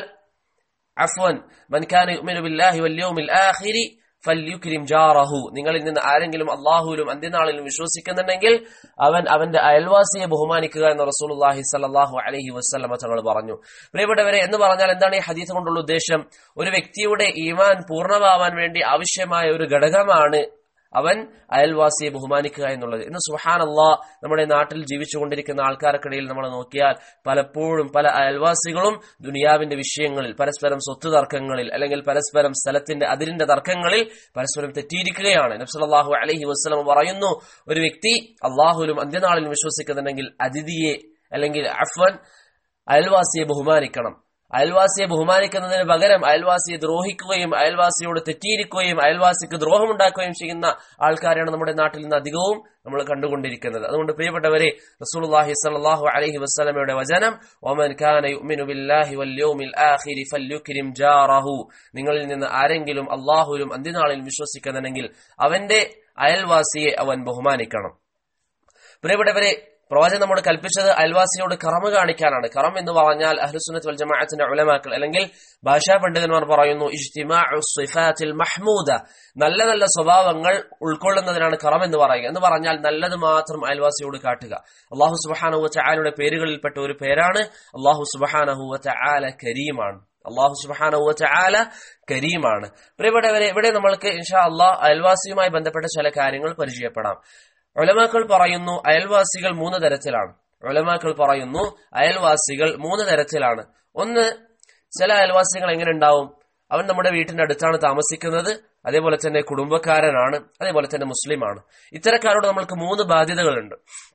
അഫ്വൻ മൻ കാന യുഅ്മിനു ബില്ലാഹി വൽ യൗമിൽ ആഖിരി ഫല്യുക്രിം ജാറഹു നിങ്ങളിൽ നിന്ന് ആരെങ്കിലും അള്ളാഹുവിലും അന്ത്യനാളിലും വിശ്വസിക്കുന്നുണ്ടെങ്കിൽ അവൻ അവന്റെ അയൽവാസിയെ ബഹുമാനിക്കുക എന്ന് റസൂലുള്ളാഹി സല്ലല്ലാഹു അലൈഹി വസല്ലമ തങ്ങൾ പറഞ്ഞു പ്രിയപ്പെട്ടവരെ എന്ന് പറഞ്ഞാൽ എന്താണ് ഈ ഹദീസ് കൊണ്ടുള്ള ഉദ്ദേശം ഒരു വ്യക്തിയുടെ ഈമാൻ പൂർണ്ണമാവാൻ വേണ്ടി ആവശ്യമായ ഒരു ഘടകമാണ് അവൻ അയൽവാസിയെ ബഹുമാനിക്കുക എന്നുള്ളത് ഇന്ന് സുഹാനല്ലാ നമ്മുടെ നാട്ടിൽ ജീവിച്ചുകൊണ്ടിരിക്കുന്ന ആൾക്കാർക്കിടയിൽ നമ്മൾ നോക്കിയാൽ പലപ്പോഴും പല അയൽവാസികളും ദുനിയാവിന്റെ വിഷയങ്ങളിൽ പരസ്പരം സ്വത്ത് തർക്കങ്ങളിൽ അല്ലെങ്കിൽ പരസ്പരം സ്ഥലത്തിന്റെ അതിരിന്റെ തർക്കങ്ങളിൽ പരസ്പരം തെറ്റിയിരിക്കുകയാണ് നബ്സലാഹു അലഹി വസ്ലം പറയുന്നു ഒരു വ്യക്തി അള്ളാഹുലും അന്ത്യനാളിലും വിശ്വസിക്കുന്നുണ്ടെങ്കിൽ അതിഥിയെ അല്ലെങ്കിൽ അഫ്വൻ അയൽവാസിയെ ബഹുമാനിക്കണം അയൽവാസിയെ ബഹുമാനിക്കുന്നതിന് പകരം അയൽവാസിയെ ദ്രോഹിക്കുകയും അയൽവാസിയോട് തെറ്റിയിരിക്കുകയും അയൽവാസിക്ക് ദ്രോഹമുണ്ടാക്കുകയും ചെയ്യുന്ന ആൾക്കാരാണ് നമ്മുടെ നാട്ടിൽ നിന്ന് അധികവും നമ്മൾ കണ്ടുകൊണ്ടിരിക്കുന്നത് അതുകൊണ്ട് പ്രിയപ്പെട്ടവരെ റസൂലുള്ളാഹി സ്വല്ലല്ലാഹു അലൈഹി വസല്ലമയുടെ വചനം ഒമൻ കാന യുഅ്മിനു ബില്ലാഹി വൽ യൗമിൽ ആഖിരി ഫല്യുക്രിം ജാറഹു നിങ്ങളിൽ നിന്ന് ആരെങ്കിലും അള്ളാഹുവിലും അന്ത്യനാളിൽ വിശ്വസിക്കുന്നുണ്ടെങ്കിൽ അവന്റെ അയൽവാസിയെ അവൻ ബഹുമാനിക്കണം പ്രിയപ്പെട്ടവരെ പ്രവാചകൻ നമ്മോട് കൽപ്പിച്ചത് അയൽവാസിയോട് കറമ കാണിക്കാനാണ് കറം എന്ന് പറഞ്ഞാൽ അഹ്ലുസുന്നത്ത് വൽ ജമാഅത്തിന്റെ ഉലമാക്കൾ അല്ലെങ്കിൽ ഭാഷാ പണ്ഡിതന്മാർ പറയുന്നു ഇജ്തിമാഉൽ മഹ്മൂദ നല്ല നല്ല സ്വഭാവങ്ങൾ ഉൾക്കൊള്ളുന്നതിനാണ് കറം എന്ന് പറയുക എന്ന് പറഞ്ഞാൽ നല്ലത് മാത്രം അയൽവാസിയോട് കാട്ടുക അള്ളാഹു സുബഹാനഹു ചായാലയുടെ പേരുകളിൽപ്പെട്ട ഒരു പേരാണ് അള്ളാഹു സുബഹാനഹു ചായാല കരീമാണ് അള്ളാഹു സുബാനഹു ചാല കരീമാണ് പ്രിയപ്പെട്ടവരെ ഇവിടെ നമ്മൾക്ക് ഇൻഷാ അള്ളാഹ് അയൽവാസിയുമായി ബന്ധപ്പെട്ട ചില കാര്യങ്ങൾ പരിചയപ്പെടാം ഒലമാക്കൾ പറയുന്നു അയൽവാസികൾ മൂന്ന് തരത്തിലാണ് ഒലമാക്കൾ പറയുന്നു അയൽവാസികൾ മൂന്ന് തരത്തിലാണ് ഒന്ന് ചില അയൽവാസികൾ എങ്ങനെ ഉണ്ടാവും അവൻ നമ്മുടെ വീട്ടിന്റെ അടുത്താണ് താമസിക്കുന്നത് അതേപോലെ തന്നെ കുടുംബക്കാരനാണ് അതേപോലെ തന്നെ മുസ്ലിമാണ് ഇത്തരക്കാരോട് നമ്മൾക്ക് മൂന്ന് ബാധ്യതകളുണ്ട്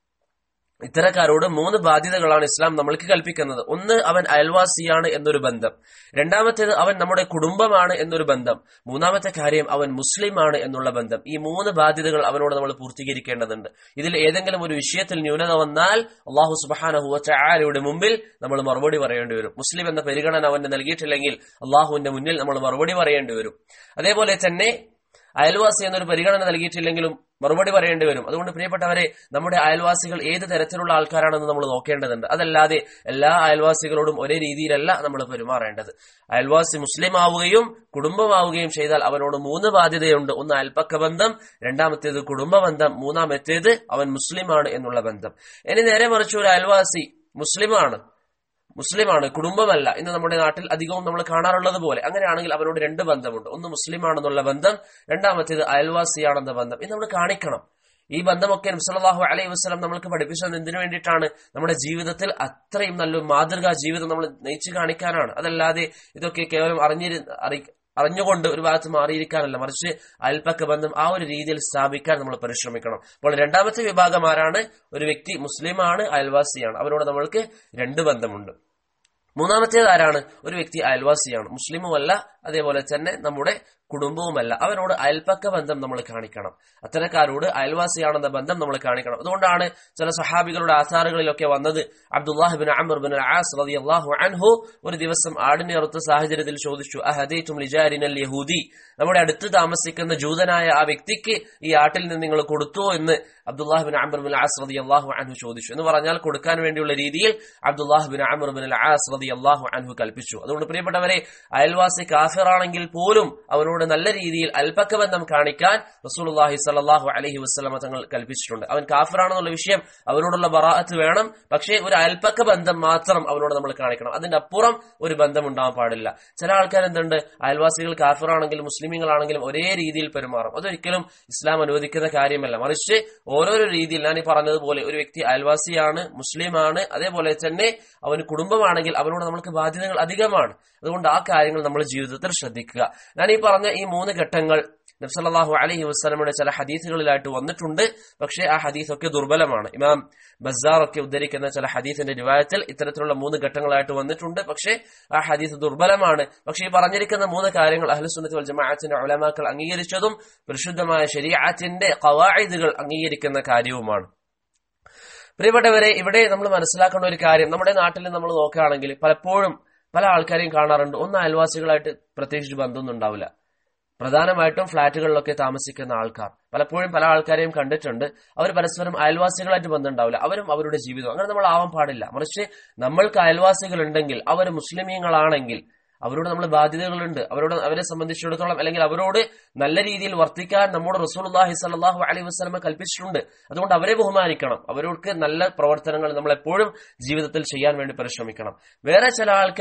ഇത്തരക്കാരോട് മൂന്ന് ബാധ്യതകളാണ് ഇസ്ലാം നമ്മൾക്ക് കൽപ്പിക്കുന്നത് ഒന്ന് അവൻ അയൽവാസിയാണ് എന്നൊരു ബന്ധം രണ്ടാമത്തേത് അവൻ നമ്മുടെ കുടുംബമാണ് എന്നൊരു ബന്ധം മൂന്നാമത്തെ കാര്യം അവൻ മുസ്ലിമാണ് എന്നുള്ള ബന്ധം ഈ മൂന്ന് ബാധ്യതകൾ അവനോട് നമ്മൾ പൂർത്തീകരിക്കേണ്ടതുണ്ട് ഇതിൽ ഏതെങ്കിലും ഒരു വിഷയത്തിൽ ന്യൂനത വന്നാൽ അള്ളാഹു സുബാനഹുവയുടെ മുമ്പിൽ നമ്മൾ മറുപടി പറയേണ്ടി വരും മുസ്ലിം എന്ന പരിഗണന അവന് നൽകിയിട്ടില്ലെങ്കിൽ അള്ളാഹുവിന്റെ മുന്നിൽ നമ്മൾ മറുപടി പറയേണ്ടി വരും അതേപോലെ തന്നെ അയൽവാസി എന്നൊരു പരിഗണന നൽകിയിട്ടില്ലെങ്കിലും മറുപടി പറയേണ്ടി വരും അതുകൊണ്ട് പ്രിയപ്പെട്ടവരെ നമ്മുടെ അയൽവാസികൾ ഏത് തരത്തിലുള്ള ആൾക്കാരാണെന്ന് നമ്മൾ നോക്കേണ്ടതുണ്ട് അതല്ലാതെ എല്ലാ അയൽവാസികളോടും ഒരേ രീതിയിലല്ല നമ്മൾ പെരുമാറേണ്ടത് അയൽവാസി മുസ്ലിം ആവുകയും കുടുംബമാവുകയും ചെയ്താൽ അവനോട് മൂന്ന് ബാധ്യതയുണ്ട് ഒന്ന് അയൽപ്പക്ക ബന്ധം രണ്ടാമത്തേത് കുടുംബ ബന്ധം മൂന്നാമത്തേത് അവൻ മുസ്ലിമാണ് എന്നുള്ള ബന്ധം ഇനി നേരെ മറിച്ച് ഒരു അയൽവാസി മുസ്ലിമാണ് മുസ്ലിമാണ് കുടുംബമല്ല ഇന്ന് നമ്മുടെ നാട്ടിൽ അധികവും നമ്മൾ കാണാറുള്ളത് പോലെ അങ്ങനെയാണെങ്കിൽ അവരോട് രണ്ട് ബന്ധമുണ്ട് ഒന്ന് മുസ്ലിമാണെന്നുള്ള ബന്ധം രണ്ടാമത്തേത് അയൽവാസിയാണെന്ന ബന്ധം ഇത് നമ്മൾ കാണിക്കണം ഈ ബന്ധമൊക്കെ നബ്സല്ലാഹു അലൈഹി വസ്ലം നമ്മൾക്ക് പഠിപ്പിച്ചത് എന്തിനു വേണ്ടിയിട്ടാണ് നമ്മുടെ ജീവിതത്തിൽ അത്രയും നല്ലൊരു മാതൃകാ ജീവിതം നമ്മൾ നയിച്ചു കാണിക്കാനാണ് അതല്ലാതെ ഇതൊക്കെ കേവലം അറിഞ്ഞിരു അറി അറിഞ്ഞുകൊണ്ട് ഒരു ഭാഗത്ത് മാറിയിരിക്കാനല്ല മറിച്ച് അയൽപ്പക്ക ബന്ധം ആ ഒരു രീതിയിൽ സ്ഥാപിക്കാൻ നമ്മൾ പരിശ്രമിക്കണം അപ്പോൾ രണ്ടാമത്തെ വിഭാഗം ആരാണ് ഒരു വ്യക്തി മുസ്ലിമാണ് അയൽവാസിയാണ് അവരോട് നമ്മൾക്ക് രണ്ട് ബന്ധമുണ്ട് മൂന്നാമത്തേത് ആരാണ് ഒരു വ്യക്തി അയൽവാസിയാണ് മുസ്ലിമുമല്ല അതേപോലെ തന്നെ നമ്മുടെ കുടുംബവുമല്ല അവനോട് അയൽപ്പക്ക ബന്ധം നമ്മൾ കാണിക്കണം അത്തരക്കാരോട് അയൽവാസിയാണെന്ന ബന്ധം നമ്മൾ കാണിക്കണം അതുകൊണ്ടാണ് ചില സഹാബികളുടെ ആധാറുകളിലൊക്കെ വന്നത് അബ്ദുല്ലാഹിബിൻ അമർ ബിൻ ആസ് റളിയല്ലാഹു അൻഹു ഒരു ദിവസം ആടിനെ അറുത്ത സാഹചര്യത്തിൽ ചോദിച്ചു അഹദൈതും ലിജാരിനൽ യഹൂദി നമ്മുടെ അടുത്ത് താമസിക്കുന്ന ജൂതനായ ആ വ്യക്തിക്ക് ഈ ആട്ടിൽ നിന്ന് നിങ്ങൾ കൊടുത്തുവോ എന്ന് അബ്ദുല്ലാഹിബിൻ അമർ ബിൻ ആസ് റളിയല്ലാഹു അൻഹു ചോദിച്ചു എന്ന് പറഞ്ഞാൽ കൊടുക്കാൻ വേണ്ടിയുള്ള രീതിയിൽ അബ്ദുല്ലാഹിബിൻ അമർ ബിൻ ആസ് റളിയല്ലാഹു അൻഹു കൽപ്പിച്ചു അതുകൊണ്ട് പ്രിയപ്പെട്ടവരെ അയൽവാസി കാഫിറാണെങ്കിൽ പോലും അവനോട് നല്ല രീതിയിൽ അൽപക്കബന്ധം കാണിക്കാൻ റസൂലുള്ളാഹി സ്വല്ലല്ലാഹു അലൈഹി വസല്ലമ തങ്ങൾ കൽപ്പിച്ചിട്ടുണ്ട് അവൻ കാഫിറാണെന്നുള്ള വിഷയം അവനോടുള്ള ബറാഅത്ത് വേണം പക്ഷേ ഒരു അൽപക്ക ബന്ധം മാത്രം അവനോട് നമ്മൾ കാണിക്കണം അതിന്റെ അപ്പുറം ഒരു ബന്ധം ഉണ്ടാവാൻ പാടില്ല ചില ആൾക്കാർ എന്തുണ്ട് അയൽവാസികൾ കാഫിറാണെങ്കിലും മുസ്ലിമീങ്ങളാണെങ്കിലും ഒരേ രീതിയിൽ പെരുമാറും അതൊരിക്കലും ഇസ്ലാം അനുവദിക്കുന്ന കാര്യമല്ല മറിച്ച് ഓരോരോ രീതിയിൽ ഞാൻ ഈ പറഞ്ഞതുപോലെ ഒരു വ്യക്തി അയൽവാസിയാണ് മുസ്ലിമാണ് അതേപോലെ തന്നെ അവന് കുടുംബമാണെങ്കിൽ അവനോട് നമുക്ക് ബാധ്യതകൾ അധികമാണ് അതുകൊണ്ട് ആ കാര്യങ്ങൾ നമ്മൾ ജീവിതത്തിൽ ശ്രദ്ധിക്കുക ഞാൻ ഈ പറഞ്ഞ ഈ മൂന്ന് ഘട്ടങ്ങൾ നബ്സല്ലാഹു അലഹി വസ്ലമയുടെ ചില ഹദീസുകളിലായിട്ട് വന്നിട്ടുണ്ട് പക്ഷേ ആ ഹദീസൊക്കെ ദുർബലമാണ് ഇമാം ബസാർ ഒക്കെ ഉദ്ധരിക്കുന്ന ചില ഹദീസിന്റെ രൂപത്തിൽ ഇത്തരത്തിലുള്ള മൂന്ന് ഘട്ടങ്ങളായിട്ട് വന്നിട്ടുണ്ട് പക്ഷേ ആ ഹദീസ് ദുർബലമാണ് പക്ഷേ ഈ പറഞ്ഞിരിക്കുന്ന മൂന്ന് കാര്യങ്ങൾ അഹ്ലുസുന്നത്ത് വൽ ജമാഅത്തിന്റെ ഉലമാക്കൾ അംഗീകരിച്ചതും പരിശുദ്ധമായ ശരീഅത്തിന്റെ കവായിദുകൾ അംഗീകരിക്കുന്ന കാര്യവുമാണ് പ്രിയപ്പെട്ടവരെ ഇവിടെ നമ്മൾ മനസ്സിലാക്കേണ്ട ഒരു കാര്യം നമ്മുടെ നാട്ടിൽ നമ്മൾ നോക്കുകയാണെങ്കിൽ പലപ്പോഴും പല ആൾക്കാരെയും കാണാറുണ്ട് ഒന്ന് അയൽവാസികളായിട്ട് പ്രത്യേകിച്ച് ബന്ധമൊന്നും ഉണ്ടാവില്ല പ്രധാനമായിട്ടും ഫ്ളാറ്റുകളിലൊക്കെ താമസിക്കുന്ന ആൾക്കാർ പലപ്പോഴും പല ആൾക്കാരെയും കണ്ടിട്ടുണ്ട് അവർ പരസ്പരം അയൽവാസികളായിട്ട് ബന്ധമുണ്ടാവില്ല അവരും അവരുടെ ജീവിതം അങ്ങനെ നമ്മൾ ആവാൻ പാടില്ല മറിച്ച് നമ്മൾക്ക് അയൽവാസികൾ ഉണ്ടെങ്കിൽ അവർ മുസ്ലിമീങ്ങളാണെങ്കിൽ അവരോട് നമ്മൾ ബാധ്യതകളുണ്ട് അവരോട് അവരെ സംബന്ധിച്ചിടത്തോളം അല്ലെങ്കിൽ അവരോട് നല്ല രീതിയിൽ വർത്തിക്കാൻ നമ്മുടെ റസൂൽഹി സലാഹു അലൈഹി വസ്ലമ കൽപ്പിച്ചിട്ടുണ്ട് അതുകൊണ്ട് അവരെ ബഹുമാനിക്കണം അവർക്ക് നല്ല പ്രവർത്തനങ്ങൾ നമ്മൾ എപ്പോഴും ജീവിതത്തിൽ ചെയ്യാൻ വേണ്ടി പരിശ്രമിക്കണം വേറെ ചില ആൾക്കാർ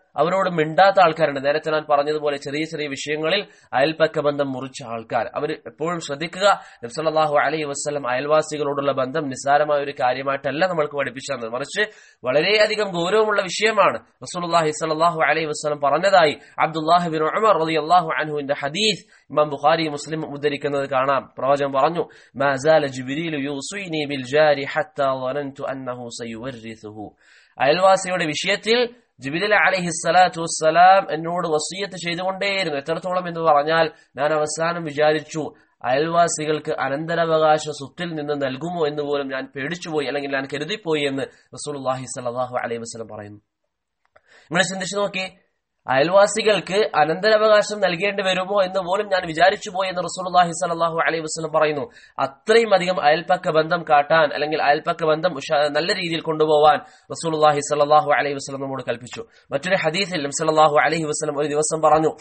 അവരോട് മിണ്ടാത്ത ആൾക്കാരുണ്ട് നേരത്തെ ഞാൻ പറഞ്ഞതുപോലെ ചെറിയ ചെറിയ വിഷയങ്ങളിൽ അയൽപ്പക്ക ബന്ധം മുറിച്ച ആൾക്കാർ അവർ എപ്പോഴും ശ്രദ്ധിക്കുക നബ്സല്ലാഹു അലൈഹി വസ്ലം അയൽവാസികളോടുള്ള ബന്ധം നിസ്സാരമായ ഒരു കാര്യമായിട്ടല്ല നമ്മൾക്ക് പഠിപ്പിച്ചു തന്നത് മറിച്ച് വളരെയധികം ഗൗരവമുള്ള വിഷയമാണ് റസൂലുള്ളാഹി സ്വല്ലല്ലാഹു അലൈഹി വസ്ലം പറഞ്ഞതായി അബ്ദുല്ലാഹി ബിൻ ഉമർ റളിയല്ലാഹു അൻഹുവിന്റെ ഹദീസ് ഇമാം ബുഖാരി മുസ്ലിം ഉദ്ധരിക്കുന്നത് കാണാം പ്രവാചകൻ പറഞ്ഞു മാ സാല ജിബ്രീലു യൂസിനി ബിൽ ജാരി ഹത്താ ظننت അന്നഹു സയുവരിസുഹു അയൽവാസിയുടെ വിഷയത്തിൽ ജിബിലി അലഹി സ്വലാത്തു വസ്സലാം എന്നോട് വസീയത്ത് ചെയ്തുകൊണ്ടേയിരുന്നു എത്രത്തോളം എന്ന് പറഞ്ഞാൽ ഞാൻ അവസാനം വിചാരിച്ചു അയൽവാസികൾക്ക് അനന്തരാവകാശ സ്വത്തിൽ നിന്ന് നൽകുമോ എന്ന് പോലും ഞാൻ പേടിച്ചുപോയി അല്ലെങ്കിൽ ഞാൻ കരുതിപ്പോയി എന്ന് റസൂലുള്ളാഹി സ്വല്ലല്ലാഹു അലൈഹി വസല്ലം പറയുന്നു നിങ്ങൾ ചിന്തിച്ചു നോക്കി അയൽവാസികൾക്ക് അനന്തരാവകാശം നൽകേണ്ടി വരുമോ എന്ന് പോലും ഞാൻ വിചാരിച്ചു പോയി എന്ന് റസൂലുള്ളാഹി സ്വല്ലല്ലാഹു അലൈഹി വസല്ലം പറയുന്നു അത്രയും അധികം അയൽപ്പക്ക ബന്ധം കാട്ടാൻ അല്ലെങ്കിൽ അയൽപ്പക്ക ബന്ധം ഉഷ- നല്ല രീതിയിൽ കൊണ്ടുപോവാൻ റസൂലുള്ളാഹി സ്വല്ലല്ലാഹു അലൈഹി വസല്ലം നമ്മോട് കൽപ്പിച്ചു മറ്റൊരു ഹദീസിൽ നബി സല്ലല്ലാഹു അലൈഹി വസല്ലം ഒരു ദിവസം പറഞ്ഞു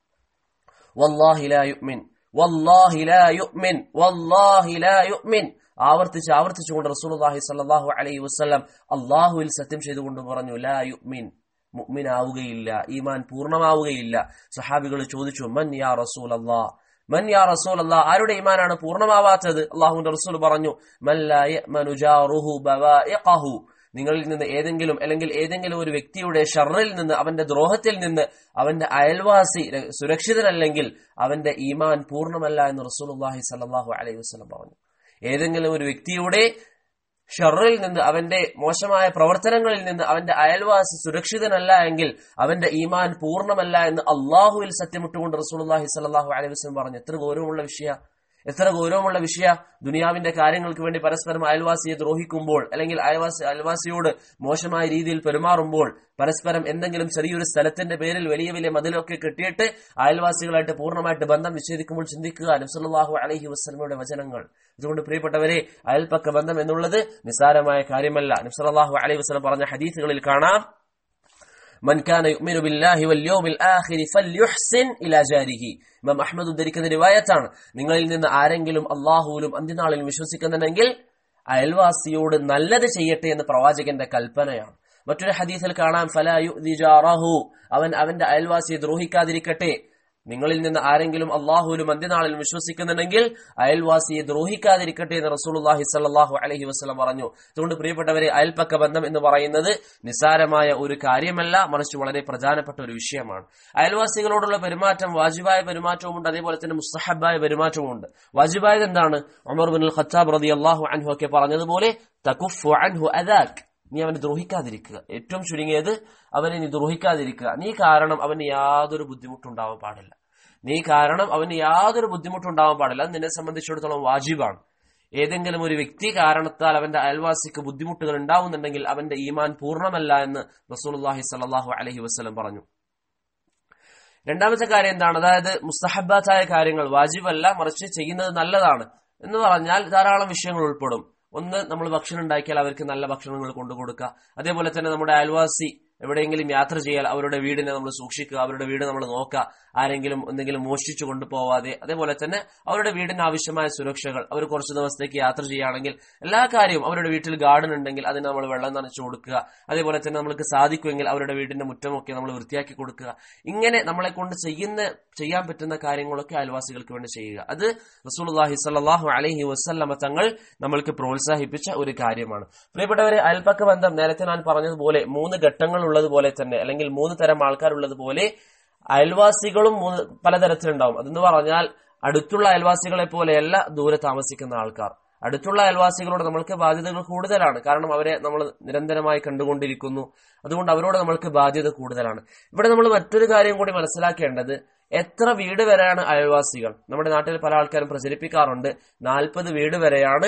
വല്ലാഹി ലാ യുഅ്മിൻ വല്ലാഹി ലാ യുഅ്മിൻ വല്ലാഹി ലാ യുഅ്മിൻ ആവർത്തിച്ച് ആവർത്തിച്ചുകൊണ്ട് റസൂലുള്ളാഹി സ്വല്ലല്ലാഹു അലൈഹി വസല്ലം അള്ളാഹുവിൽ സത്യം ചെയ്തുകൊണ്ട് പറഞ്ഞു ലാ യുഅ്മിൻ മുഅ്മിനാവുകയില്ല ഈമാൻ പൂർണ്ണമാവുകയില്ല സഹാബികൾ ചോദിച്ചു മൻ യാ റസൂൽ മൻ യാ റസൂൽ ആരുടെ ഈമാനാണ് പൂർണ്ണമാവാത്തത് അള്ളാഹുവിന്റെ റസൂൽ പറഞ്ഞു മൻ ലാ യഅ്മനു ജാറുഹു ബവാഇഖഹു നിങ്ങളിൽ നിന്ന് ഏതെങ്കിലും അല്ലെങ്കിൽ ഏതെങ്കിലും ഒരു വ്യക്തിയുടെ ഷറിൽ നിന്ന് അവന്റെ ദ്രോഹത്തിൽ നിന്ന് അവന്റെ അയൽവാസി ര- സുരക്ഷിതനല്ലെങ്കിൽ അവന്റെ ഈമാൻ പൂർണ്ണമല്ല എന്ന് റസൂലുള്ളാഹി സ്വല്ലല്ലാഹു അലൈഹി വസല്ലം പറഞ്ഞു ഏതെങ്കിലും ഒരു വ്യക്തിയുടെ ഷറിൽ നിന്ന് അവന്റെ മോശമായ പ്രവർത്തനങ്ങളിൽ നിന്ന് അവന്റെ അയൽവാസി സുരക്ഷിതനല്ല എങ്കിൽ അവന്റെ ഈമാൻ പൂർണ്ണമല്ല എന്ന് അള്ളാഹുവിൽ സത്യമിട്ടുകൊണ്ട് റസൂലുള്ളാഹി സ്വല്ലല്ലാഹു അലൈഹി വസല്ലം പറഞ്ഞു എത്ര ഗൗരവമുള്ള വിഷയ എത്ര ഗൗരവമുള്ള വിഷയ ദുനിയാവിന്റെ കാര്യങ്ങൾക്ക് വേണ്ടി പരസ്പരം അയൽവാസിയെ ദ്രോഹിക്കുമ്പോൾ അല്ലെങ്കിൽ അയൽവാസി അയൽവാസിയോട് മോശമായ രീതിയിൽ പെരുമാറുമ്പോൾ പരസ്പരം എന്തെങ്കിലും ചെറിയൊരു സ്ഥലത്തിന്റെ പേരിൽ വലിയ വലിയ മതിലൊക്കെ കെട്ടിയിട്ട് അയൽവാസികളായിട്ട് പൂർണ്ണമായിട്ട് ബന്ധം വിച്ഛേദിക്കുമ്പോൾ ചിന്തിക്കുക നബ്സല്ലാഹു അലൈഹി വസ്ലമയുടെ വചനങ്ങൾ അതുകൊണ്ട് പ്രിയപ്പെട്ടവരെ അയൽപ്പക്ക ബന്ധം എന്നുള്ളത് നിസ്സാരമായ കാര്യമല്ല നബ്സല്ലാഹു അലൈഹി വസ്ലം പറഞ്ഞ ഹദീസുകളിൽ കാണാം മൻ കാന യുഅ്മിനു ബില്ലാഹി വൽ യൗമിൽ ആഖിരി ഫൽയുഹ്സിൻ ഇലാ ജാരിഹി ഇമാം അഹ്മദ് ഉദ്ധരിക്കുന്ന റിവായത്താണ് നിങ്ങളിൽ നിന്ന് ആരെങ്കിലും അള്ളാഹുവിലും അന്ത്യനാളിലും വിശ്വസിക്കുന്നുണ്ടെങ്കിൽ അയൽവാസിയോട് നല്ലത് ചെയ്യട്ടെ എന്ന് പ്രവാചകന്റെ കൽപ്പനയാണ് മറ്റൊരു ഹദീസിൽ കാണാം ഫലാ യുഅ്ദി ജാറഹു അവൻ അവന്റെ അയൽവാസിയെ ദ്രോഹിക്കാതിരിക്കട്ടെ നിങ്ങളിൽ നിന്ന് ആരെങ്കിലും അള്ളാഹുവിലും അന്ത്യനാളിലും വിശ്വസിക്കുന്നുണ്ടെങ്കിൽ അയൽവാസിയെ ദ്രോഹിക്കാതിരിക്കട്ടെ എന്ന് റസൂലുള്ളാഹി സ്വല്ലല്ലാഹു അലൈഹി വസല്ലം പറഞ്ഞു അതുകൊണ്ട് പ്രിയപ്പെട്ടവരെ അയൽപ്പക്ക ബന്ധം എന്ന് പറയുന്നത് നിസാരമായ ഒരു കാര്യമല്ല മറിച്ച് വളരെ പ്രധാനപ്പെട്ട ഒരു വിഷയമാണ് അയൽവാസികളോടുള്ള പെരുമാറ്റം വാജിബായ പെരുമാറ്റവുമുണ്ട് അതേപോലെ തന്നെ മുസ്തഹബായ പെരുമാറ്റവുമുണ്ട് വാജിബായത് എന്താണ് ഉമർ ബിൻ ഖത്താബ് റളിയല്ലാഹു അൻഹു ഒക്കെ പറഞ്ഞതുപോലെ തകുഫു അൻഹു അദാക് നീ അവനെ ദ്രോഹിക്കാതിരിക്കുക ഏറ്റവും ചുരുങ്ങിയത് അവനെ നീ ദ്രോഹിക്കാതിരിക്കുക നീ കാരണം അവന് യാതൊരു ബുദ്ധിമുട്ടുണ്ടാവാൻ പാടില്ല നീ കാരണം അവന് യാതൊരു ബുദ്ധിമുട്ടുണ്ടാവാൻ പാടില്ല അത് നിന്നെ സംബന്ധിച്ചിടത്തോളം വാജിബാണ് ഏതെങ്കിലും ഒരു വ്യക്തി കാരണത്താൽ അവന്റെ അയൽവാസിക്ക് ബുദ്ധിമുട്ടുകൾ ഉണ്ടാവുന്നുണ്ടെങ്കിൽ അവന്റെ ഈമാൻ പൂർണ്ണമല്ല എന്ന് റസൂലുള്ളാഹി സ്വല്ലല്ലാഹു അലൈഹി വസല്ലം പറഞ്ഞു രണ്ടാമത്തെ കാര്യം എന്താണ് അതായത് മുസ്തഹബാത്തായ കാര്യങ്ങൾ വാജിബല്ല മറിച്ച് ചെയ്യുന്നത് നല്ലതാണ് എന്ന് പറഞ്ഞാൽ ധാരാളം വിഷയങ്ങൾ ഉൾപ്പെടും ഒന്ന് നമ്മൾ ഭക്ഷണം ഉണ്ടാക്കിയാൽ അവർക്ക് നല്ല ഭക്ഷണങ്ങൾ കൊണ്ടു കൊടുക്കുക അതേപോലെ തന്നെ നമ്മുടെ അയൽവാസി എവിടെയെങ്കിലും യാത്ര ചെയ്യാൽ അവരുടെ വീടിനെ നമ്മൾ സൂക്ഷിക്കുക അവരുടെ വീട് നമ്മൾ നോക്കുക ആരെങ്കിലും എന്തെങ്കിലും മോഷ്ടിച്ചു കൊണ്ടുപോവാതെ അതേപോലെ തന്നെ അവരുടെ വീടിന് ആവശ്യമായ സുരക്ഷകൾ അവർ കുറച്ച് ദിവസത്തേക്ക് യാത്ര ചെയ്യുകയാണെങ്കിൽ എല്ലാ കാര്യവും അവരുടെ വീട്ടിൽ ഗാർഡൻ ഉണ്ടെങ്കിൽ അതിന് നമ്മൾ വെള്ളം നനച്ചു കൊടുക്കുക അതേപോലെ തന്നെ നമ്മൾക്ക് സാധിക്കുമെങ്കിൽ അവരുടെ വീടിന്റെ മുറ്റമൊക്കെ നമ്മൾ വൃത്തിയാക്കി കൊടുക്കുക ഇങ്ങനെ നമ്മളെ കൊണ്ട് ചെയ്യുന്ന ചെയ്യാൻ പറ്റുന്ന കാര്യങ്ങളൊക്കെ അയൽവാസികൾക്ക് വേണ്ടി ചെയ്യുക അത് റസൂലുള്ളാഹി സ്വല്ലല്ലാഹു അലൈഹി വസല്ലമ തങ്ങൾ നമ്മൾക്ക് പ്രോത്സാഹിപ്പിച്ച ഒരു കാര്യമാണ് പ്രിയപ്പെട്ടവരെ അയൽപ്പക്ക ബന്ധം നേരത്തെ ഞാൻ പറഞ്ഞതുപോലെ മൂന്ന് ഘട്ടങ്ങൾ ഉള്ളതുപോലെ തന്നെ അല്ലെങ്കിൽ മൂന്ന് തരം ആൾക്കാരുള്ളതുപോലെ അയൽവാസികളും മൂന്ന് പലതരത്തിലുണ്ടാവും അതെന്ന് പറഞ്ഞാൽ അടുത്തുള്ള അയൽവാസികളെ പോലെയല്ല ദൂരെ താമസിക്കുന്ന ആൾക്കാർ അടുത്തുള്ള അയൽവാസികളോട് നമ്മൾക്ക് ബാധ്യതകൾ കൂടുതലാണ് കാരണം അവരെ നമ്മൾ നിരന്തരമായി കണ്ടുകൊണ്ടിരിക്കുന്നു അതുകൊണ്ട് അവരോട് നമ്മൾക്ക് ബാധ്യത കൂടുതലാണ് ഇവിടെ നമ്മൾ മറ്റൊരു കാര്യം കൂടി മനസ്സിലാക്കേണ്ടത് എത്ര വീട് വരെയാണ് അയൽവാസികൾ നമ്മുടെ നാട്ടിൽ പല ആൾക്കാരും പ്രചരിപ്പിക്കാറുണ്ട് നാൽപ്പത് വീട് വരെയാണ്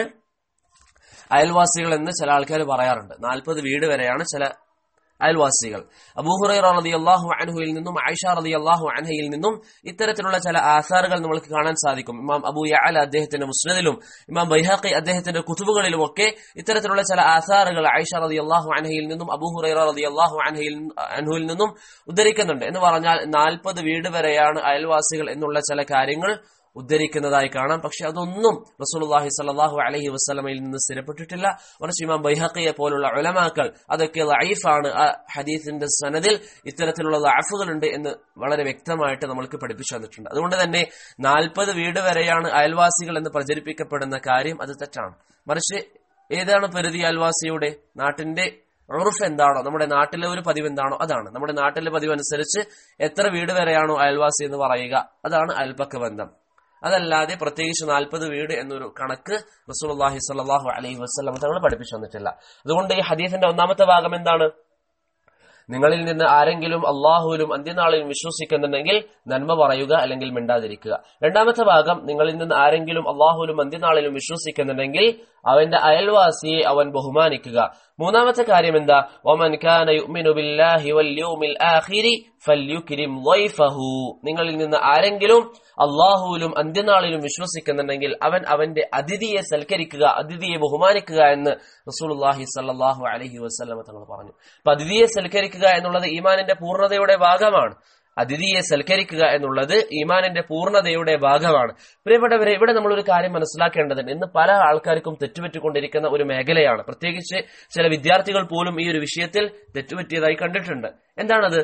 അയൽവാസികൾ എന്ന് ചില ആൾക്കാർ പറയാറുണ്ട് നാൽപ്പത് വീട് വരെയാണ് ചില അയൽവാസികൾ അബൂഹുറൈറ റളിയല്ലാഹു അൻഹുവിൽ നിന്നും ആയിഷ റളിയല്ലാഹു അൻഹയിൽ നിന്നും ഇത്തരത്തിലുള്ള ചില ആസാറുകൾ നമ്മൾക്ക് കാണാൻ സാധിക്കും ഇമാം അബൂ യഅല അദ്ദേഹത്തിന്റെ മുസ്നദിലും ഇമാം ബൈഹഖി അദ്ദേഹത്തിന്റെ കുതുബുകളിലും ഒക്കെ ഇത്തരത്തിലുള്ള ചില ആസാറുകൾ ആയിഷ റളിയല്ലാഹു അൻഹയിൽ നിന്നും അബൂഹുറൈറ റളിയല്ലാഹു അൻഹയിൽ അൻഹുവിൽ നിന്നും ഉദ്ധരിക്കുന്നുണ്ട് എന്ന് പറഞ്ഞാൽ നാൽപ്പത് വീട് വരെയാണ് അയൽവാസികൾ എന്നുള്ള ചില കാര്യങ്ങൾ ഉദ്ധരിക്കുന്നതായി കാണാം പക്ഷെ അതൊന്നും റസൂലുള്ളാഹി സ്വല്ലല്ലാഹു അലൈഹി വസല്ലമയിൽ നിന്ന് സ്ഥിരപ്പെട്ടിട്ടില്ല മറിച്ച് ഇമാം ബൈഹഖിയെ പോലുള്ള ഉലമാക്കൾ അതൊക്കെ ലൈഫാണ് ആ ഹദീസിന്റെ സനദിൽ ഇത്തരത്തിലുള്ള ലഅഫുകളുണ്ട് എന്ന് വളരെ വ്യക്തമായിട്ട് നമ്മൾക്ക് പഠിപ്പിച്ചു തന്നിട്ടുണ്ട് അതുകൊണ്ട് തന്നെ നാൽപ്പത് വീട് വരെയാണ് അയൽവാസികൾ എന്ന് പ്രചരിപ്പിക്കപ്പെടുന്ന കാര്യം അത് തെറ്റാണ് മറിച്ച് ഏതാണ് പരിധി അയൽവാസിയുടെ നാട്ടിന്റെ ഉറുഫ് എന്താണോ നമ്മുടെ നാട്ടിലെ ഒരു പതിവ് എന്താണോ അതാണ് നമ്മുടെ നാട്ടിലെ പതിവ് അനുസരിച്ച് എത്ര വീട് വരെയാണോ അയൽവാസി എന്ന് പറയുക അതാണ് അയൽപക്ക ബന്ധം അതല്ലാതെ പ്രത്യേകിച്ച് നാൽപ്പത് വീട് എന്നൊരു കണക്ക് റസൂലുള്ളാഹി സ്വല്ലല്ലാഹു അലൈഹി വസല്ലം തങ്ങൾ പഠിപ്പിച്ചു തന്നിട്ടില്ല അതുകൊണ്ട് ഈ ഹദീസിന്റെ ഒന്നാമത്തെ ഭാഗം എന്താണ് നിങ്ങളിൽ നിന്ന് ആരെങ്കിലും അള്ളാഹുവിലും അന്ത്യനാളിലും വിശ്വസിക്കുന്നുണ്ടെങ്കിൽ നന്മ പറയുക അല്ലെങ്കിൽ മിണ്ടാതിരിക്കുക രണ്ടാമത്തെ ഭാഗം നിങ്ങളിൽ നിന്ന് ആരെങ്കിലും അള്ളാഹുവിലും അന്ത്യനാളിലും വിശ്വസിക്കുന്നുണ്ടെങ്കിൽ അവന്റെ അയൽവാസിയെ അവൻ ബഹുമാനിക്കുക മൂന്നാമത്തെ കാര്യം എന്താ ഒമൻ കാന യുഅ്മിനു ബില്ലാഹി വൽ യൗമിൽ ആഖിരി ഫല്യുക്രിം ളൈഫഹു നിങ്ങളിൽ നിന്ന് ആരെങ്കിലും അള്ളാഹുവിലും അന്ത്യനാളിലും വിശ്വസിക്കുന്നുണ്ടെങ്കിൽ അവൻ അവന്റെ അതിഥിയെ സൽക്കരിക്കുക അതിഥിയെ ബഹുമാനിക്കുക എന്ന് റസൂലുള്ളാഹി സല്ലല്ലാഹു അലൈഹി വസല്ലമ തങ്ങൾ പറഞ്ഞു അപ്പൊ അതിഥിയെ സൽക്കരിക്കുക എന്നുള്ളത് ഈമാനിന്റെ പൂർണ്ണതയുടെ ഭാഗമാണ് അതിഥിയെ സൽക്കരിക്കുക എന്നുള്ളത് ഈമാനിന്റെ പൂർണ്ണതയുടെ ഭാഗമാണ് പ്രിയപ്പെട്ടവരെ ഇവിടെ നമ്മൾ ഒരു കാര്യം മനസ്സിലാക്കേണ്ടതുണ്ട് ഇന്ന് പല ആൾക്കാർക്കും തെറ്റുപറ്റിക്കൊണ്ടിരിക്കുന്ന ഒരു മേഖലയാണ് പ്രത്യേകിച്ച് ചില വിദ്യാർത്ഥികൾ പോലും ഈ ഒരു വിഷയത്തിൽ തെറ്റുപറ്റിയതായി കണ്ടിട്ടുണ്ട് എന്താണത്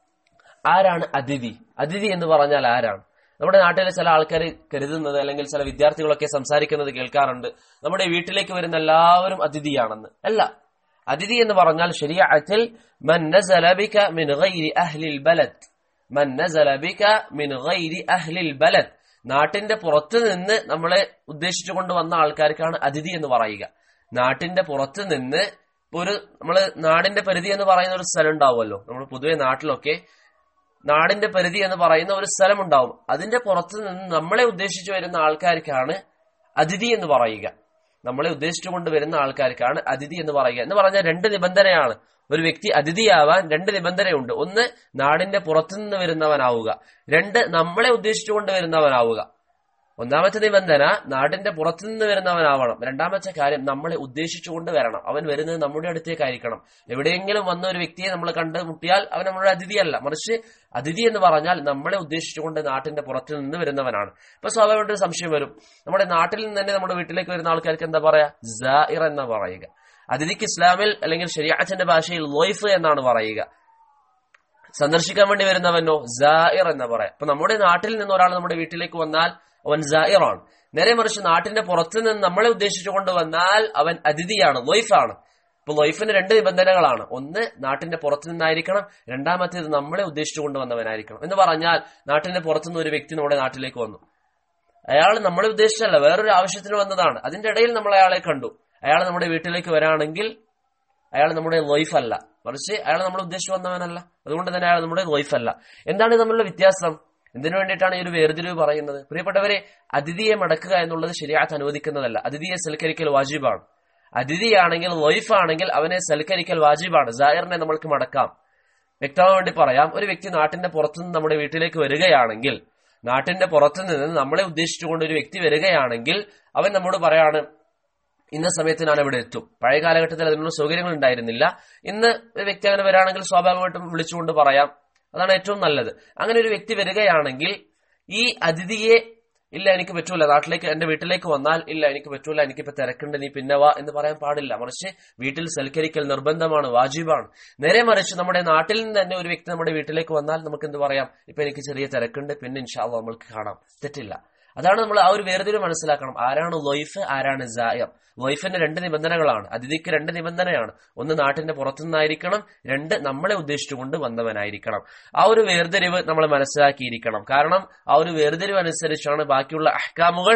ആരാണ് അതിഥി അതിഥി എന്ന് പറഞ്ഞാൽ ആരാണ് നമ്മുടെ നാട്ടിലെ ചില ആൾക്കാർ കരുതുന്നത് അല്ലെങ്കിൽ ചില വിദ്യാർത്ഥികളൊക്കെ സംസാരിക്കുന്നത് കേൾക്കാറുണ്ട് നമ്മുടെ വീട്ടിലേക്ക് വരുന്ന എല്ലാവരും അതിഥിയാണെന്ന് അല്ല അതിഥി എന്ന് പറഞ്ഞാൽ ശരിയാത്തിൽ മൻ നസല ബിക മിൻ ഗൈരി അഹ്ലിൽ ബലദ് മൻ നസല ബിക മിൻ ഗൈരി അഹ്ലിൽ ബലദ് നാട്ടിന്റെ പുറത്ത് നിന്ന് നമ്മളെ ഉദ്ദേശിച്ചുകൊണ്ട് വന്ന ആൾക്കാർക്കാണ് അതിഥി എന്ന് പറയുക നാട്ടിന്റെ പുറത്ത് നിന്ന് ഇപ്പൊ ഒരു നമ്മള് നാടിന്റെ പരിധി എന്ന് പറയുന്ന ഒരു സ്ഥലം ഉണ്ടാവുമല്ലോ നമ്മൾ പൊതുവെ നാട്ടിലൊക്കെ നാടിന്റെ പരിധി എന്ന് പറയുന്ന ഒരു സ്ഥലം ഉണ്ടാവും അതിന്റെ പുറത്ത് നിന്ന് നമ്മളെ ഉദ്ദേശിച്ചു വരുന്ന ആൾക്കാർക്കാണ് അതിഥി എന്ന് പറയുക നമ്മളെ ഉദ്ദേശിച്ചുകൊണ്ട് വരുന്ന ആൾക്കാർക്കാണ് അതിഥി എന്ന് പറയുക എന്ന് പറഞ്ഞാൽ രണ്ട് നിബന്ധനയാണ് ഒരു വ്യക്തി അതിഥിയാവാൻ രണ്ട് നിബന്ധനയുണ്ട് ഒന്ന് നാടിന്റെ പുറത്തുനിന്ന് വരുന്നവനാവുക രണ്ട് നമ്മളെ ഉദ്ദേശിച്ചുകൊണ്ട് വരുന്നവനാവുക ഒന്നാമത്തെ നിബന്ധന നാടിന്റെ പുറത്തുനിന്ന് വരുന്നവനാവണം രണ്ടാമത്തെ കാര്യം നമ്മളെ ഉദ്ദേശിച്ചുകൊണ്ട് വരണം അവൻ വരുന്നത് നമ്മുടെ അടുത്തേക്കായിരിക്കണം എവിടെയെങ്കിലും വന്ന ഒരു വ്യക്തിയെ നമ്മൾ കണ്ടുമുട്ടിയാൽ അവൻ നമ്മുടെ അതിഥിയല്ല മറിച്ച് അതിഥി എന്ന് പറഞ്ഞാൽ നമ്മളെ ഉദ്ദേശിച്ചുകൊണ്ട് നാട്ടിന്റെ പുറത്തു നിന്ന് വരുന്നവനാണ് ഇപ്പൊ സ്വാഭാവികമായിട്ട് ഒരു സംശയം വരും നമ്മുടെ നാട്ടിൽ നിന്ന് തന്നെ നമ്മുടെ വീട്ടിലേക്ക് വരുന്ന ആൾക്കാർക്ക് എന്താ പറയാ ജായിർ എന്ന് പറയുക അതിഥിക്ക് ഇസ്ലാമിൽ അല്ലെങ്കിൽ ശരിയാച്ചന്റെ ഭാഷയിൽ ലോയ്ഫ് എന്നാണ് പറയുക സന്ദർശിക്കാൻ വേണ്ടി വരുന്നവനോ ജായിർ എന്ന് പറയാം അപ്പൊ നമ്മുടെ നാട്ടിൽ നിന്ന് ഒരാൾ നമ്മുടെ വീട്ടിലേക്ക് വന്നാൽ അവൻ ജായിറാണ് നേരെ മറിച്ച് നാട്ടിന്റെ പുറത്തു നിന്ന് നമ്മളെ ഉദ്ദേശിച്ചുകൊണ്ട് വന്നാൽ അവൻ അതിഥിയാണ് ലൊയ്ഫാണ് ഇപ്പൊ ലൊയ്ഫിന് രണ്ട് നിബന്ധനകളാണ് ഒന്ന് നാട്ടിന്റെ പുറത്തു നിന്നായിരിക്കണം രണ്ടാമത്തേത് നമ്മളെ ഉദ്ദേശിച്ചുകൊണ്ട് വന്നവനായിരിക്കണം എന്ന് പറഞ്ഞാൽ നാട്ടിന്റെ പുറത്തുനിന്ന് ഒരു വ്യക്തി നമ്മുടെ നാട്ടിലേക്ക് വന്നു അയാൾ നമ്മളെ ഉദ്ദേശിച്ചല്ല വേറൊരു ആവശ്യത്തിന് വന്നതാണ് അതിന്റെ ഇടയിൽ നമ്മൾ അയാളെ കണ്ടു അയാൾ നമ്മുടെ വീട്ടിലേക്ക് വരാണെങ്കിൽ അയാൾ നമ്മുടെ ലൈഫ് അല്ല മറിച്ച് അയാൾ നമ്മൾ ഉദ്ദേശിച്ചു വന്നവനല്ല അതുകൊണ്ട് തന്നെ അയാൾ നമ്മുടെ ലൈഫ് അല്ല എന്താണ് തമ്മിലുള്ള വ്യത്യാസം എന്തിനു വേണ്ടിയിട്ടാണ് ഈ ഒരു വേർതിരിവ് പറയുന്നത് പ്രിയപ്പെട്ടവരെ അതിഥിയെ മടക്കുക എന്നുള്ളത് ശരിയായിട്ട് അനുവദിക്കുന്നതല്ല അതിഥിയെ സൽക്കരിക്കൽ വാജിബാണ് അതിഥിയാണെങ്കിൽ ലൈഫ് ആണെങ്കിൽ അവനെ സൽക്കരിക്കൽ വാജിബാണ് ജായറിനെ നമ്മൾക്ക് മടക്കാം വ്യക്തമാകാൻ വേണ്ടി പറയാം ഒരു വ്യക്തി നാട്ടിന്റെ പുറത്തുനിന്ന് നമ്മുടെ വീട്ടിലേക്ക് വരികയാണെങ്കിൽ നാട്ടിന്റെ പുറത്തു നിന്ന് നമ്മളെ ഉദ്ദേശിച്ചുകൊണ്ട് ഒരു വ്യക്തി വരികയാണെങ്കിൽ അവൻ നമ്മോട് പറയാണ് ഇന്ന സമയത്ത് ഞാൻ ഇവിടെ എത്തും പഴയ കാലഘട്ടത്തിൽ അതിനുള്ള സൗകര്യങ്ങൾ ഉണ്ടായിരുന്നില്ല ഇന്ന് ഒരു വ്യക്തി അങ്ങനെ വരാണെങ്കിൽ സ്വാഭാവികമായിട്ടും വിളിച്ചുകൊണ്ട് പറയാം അതാണ് ഏറ്റവും നല്ലത് അങ്ങനെ ഒരു വ്യക്തി വരികയാണെങ്കിൽ ഈ അതിഥിയെ ഇല്ല എനിക്ക് പറ്റൂല നാട്ടിലേക്ക് എന്റെ വീട്ടിലേക്ക് വന്നാൽ ഇല്ല എനിക്ക് പറ്റൂല എനിക്കിപ്പോ തിരക്കുണ്ട് നീ പിന്നെ വാ എന്ന് പറയാൻ പാടില്ല മറിച്ച് വീട്ടിൽ സൽക്കരിക്കൽ നിർബന്ധമാണ് വാജിബാണ് നേരെ മറിച്ച് നമ്മുടെ നാട്ടിൽ നിന്ന് തന്നെ ഒരു വ്യക്തി നമ്മുടെ വീട്ടിലേക്ക് വന്നാൽ നമുക്ക് എന്ത് പറയാം ഇപ്പൊ എനിക്ക് ചെറിയ തിരക്കുണ്ട് പിന്നെ ഇൻഷാല്ല നമ്മൾക്ക് കാണാം തെറ്റില്ല അതാണ് നമ്മൾ ആ ഒരു വേർതിരിവ് മനസ്സിലാക്കണം ആരാണ് ലൊയ്ഫ് ആരാണ് ജായർ ലൊയ്ഫിന്റെ രണ്ട് നിബന്ധനകളാണ് അതിഥിക്ക് രണ്ട് നിബന്ധനയാണ് ഒന്ന് നാട്ടിന്റെ പുറത്തുനിന്നായിരിക്കണം രണ്ട് നമ്മളെ ഉദ്ദേശിച്ചുകൊണ്ട് വന്നവനായിരിക്കണം ആ ഒരു വേർതിരിവ് നമ്മൾ മനസ്സിലാക്കിയിരിക്കണം കാരണം ആ ഒരു വേർതിരിവ് അനുസരിച്ചാണ് ബാക്കിയുള്ള അഹ്കാമുകൾ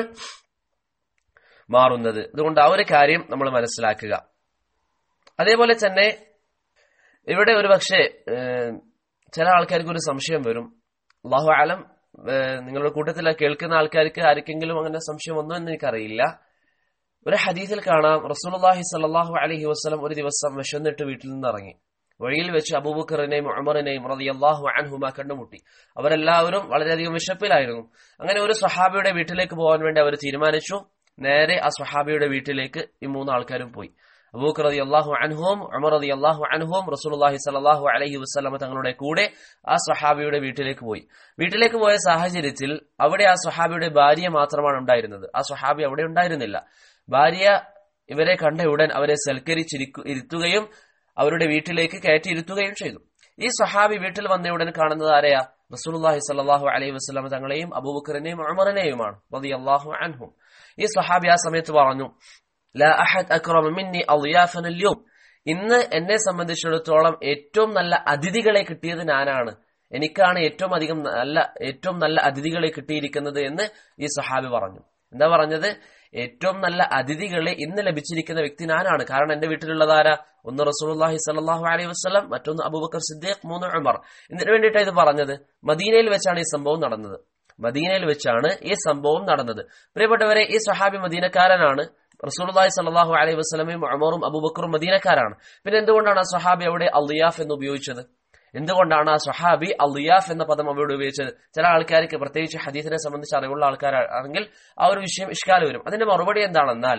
മാറുന്നത് അതുകൊണ്ട് ആ ഒരു കാര്യം നമ്മൾ മനസ്സിലാക്കുക അതേപോലെ തന്നെ ഇവിടെ ഒരു പക്ഷേ ചില ആൾക്കാർക്ക് ഒരു സംശയം വരും അള്ളാഹു ആലം നിങ്ങളുടെ കൂട്ടത്തിൽ കേൾക്കുന്ന ആൾക്കാർക്ക് ആർക്കെങ്കിലും അങ്ങനെ സംശയം വന്നോ എന്ന് എനിക്കറിയില്ല ഒരു ഹദീസിൽ കാണാം റസൂലുള്ളാഹി സ്വല്ലല്ലാഹു അലൈഹി വസല്ലം ഒരു ദിവസം വിശന്നിട്ട് വീട്ടിൽ നിന്ന് ഇറങ്ങി വഴിയിൽ വെച്ച് അബൂബക്കറിനെയും ഉമറിനെയും റളിയല്ലാഹു അൻഹുമ കണ്ടുമുട്ടി അവരെല്ലാവരും വളരെയധികം വിശപ്പിലായിരുന്നു അങ്ങനെ ഒരു സ്വഹാബിയുടെ വീട്ടിലേക്ക് പോകാൻ വേണ്ടി അവർ തീരുമാനിച്ചു നേരെ ആ സ്വഹാബിയുടെ വീട്ടിലേക്ക് ഈ മൂന്ന് ആൾക്കാരും പോയി അബൂക്കർ റതി അള്ളാഹു അൻഹുവും ഉമർ റതി അള്ളാഹു അൻഹുവും റസൂലുള്ളാഹി സ്വല്ലല്ലാഹു അലൈഹി വസല്ലമ തങ്ങളുടെ കൂടെ ആ സ്വഹാബിയുടെ വീട്ടിലേക്ക് പോയി വീട്ടിലേക്ക് പോയ സാഹചര്യത്തിൽ അവിടെ ആ സ്വഹാബിയുടെ ഭാര്യ മാത്രമാണ് ഉണ്ടായിരുന്നത് ആ സ്വഹാബി അവിടെ ഉണ്ടായിരുന്നില്ല ഭാര്യ ഇവരെ കണ്ട ഉടൻ അവരെ സൽക്കരിച്ചിരിക്കു ഇരുത്തുകയും അവരുടെ വീട്ടിലേക്ക് കയറ്റി ഇരുത്തുകയും ചെയ്തു ഈ സ്വഹാബി വീട്ടിൽ വന്ന ഉടൻ കാണുന്നത് ആരെയാ റസൂലുള്ളാഹി സ്വല്ലല്ലാഹു അലൈഹി വസല്ലമ തങ്ങളെയും അബൂബക്കറിനെയും ഉമറിനെയുമാണ് റളിയല്ലാഹു അൻഹും ഈ സ്വഹാബി ആ സമയത്ത് പറഞ്ഞു ലാ അഹദ് അക്റമ മിന്നി അളിയാഫന അൽയൗം ഇന്ന് എന്നെ സംബന്ധിച്ചിടത്തോളം ഏറ്റവും നല്ല അതിഥികളെ കിട്ടിയത് ഞാനാണ് എനിക്കാണ് ഏറ്റവും അധികം നല്ല ഏറ്റവും നല്ല അതിഥികളെ കിട്ടിയിരിക്കുന്നത് എന്ന് ഈ സഹാബി പറഞ്ഞു എന്താ പറഞ്ഞത് ഏറ്റവും നല്ല അതിഥികളെ ഇന്ന് ലഭിച്ചിരിക്കുന്ന വ്യക്തി ഞാനാണ് കാരണം എന്റെ വീട്ടിലുള്ളത് ആരാ ഒന്ന് റസൂലുള്ളാഹി സ്വല്ലല്ലാഹു അലൈഹി വസല്ലം മറ്റൊന്ന് അബൂബക്കർ സിദ്ദീഖ് മൂന്ന് ഉമർ ഇതിനു വേണ്ടിയിട്ടാണ് ഇത് പറഞ്ഞത് മദീനയിൽ വെച്ചാണ് ഈ സംഭവം നടന്നത് മദീനയിൽ വെച്ചാണ് ഈ സംഭവം നടന്നത് പ്രിയപ്പെട്ടവരെ ഈ സഹാബി മദീനക്കാരനാണ് റസൂലുള്ളാഹി സ്വല്ലല്ലാഹു അലൈഹി വസല്ലമയും ഉമറും അബൂബക്കറും മദീനക്കാരാണ് പിന്നെ എന്തുകൊണ്ടാണ് ആ സഹാബി അവിടെ അള്ളിയാഫ് എന്ന് ഉപയോഗിച്ചത് എന്തുകൊണ്ടാണ് ആ സഹാബി അള്ളിയാഫ് എന്ന പദം അവിടെ ഉപയോഗിച്ചത് ചില ആൾക്കാർക്ക് പ്രത്യേകിച്ച് ഹദീസിനെ സംബന്ധിച്ച് അറിവുള്ള ആൾക്കാരാണെങ്കിൽ ആ ഒരു വിഷയം ഇഷ്കാല് വരും അതിന്റെ മറുപടി എന്താണെന്നാൽ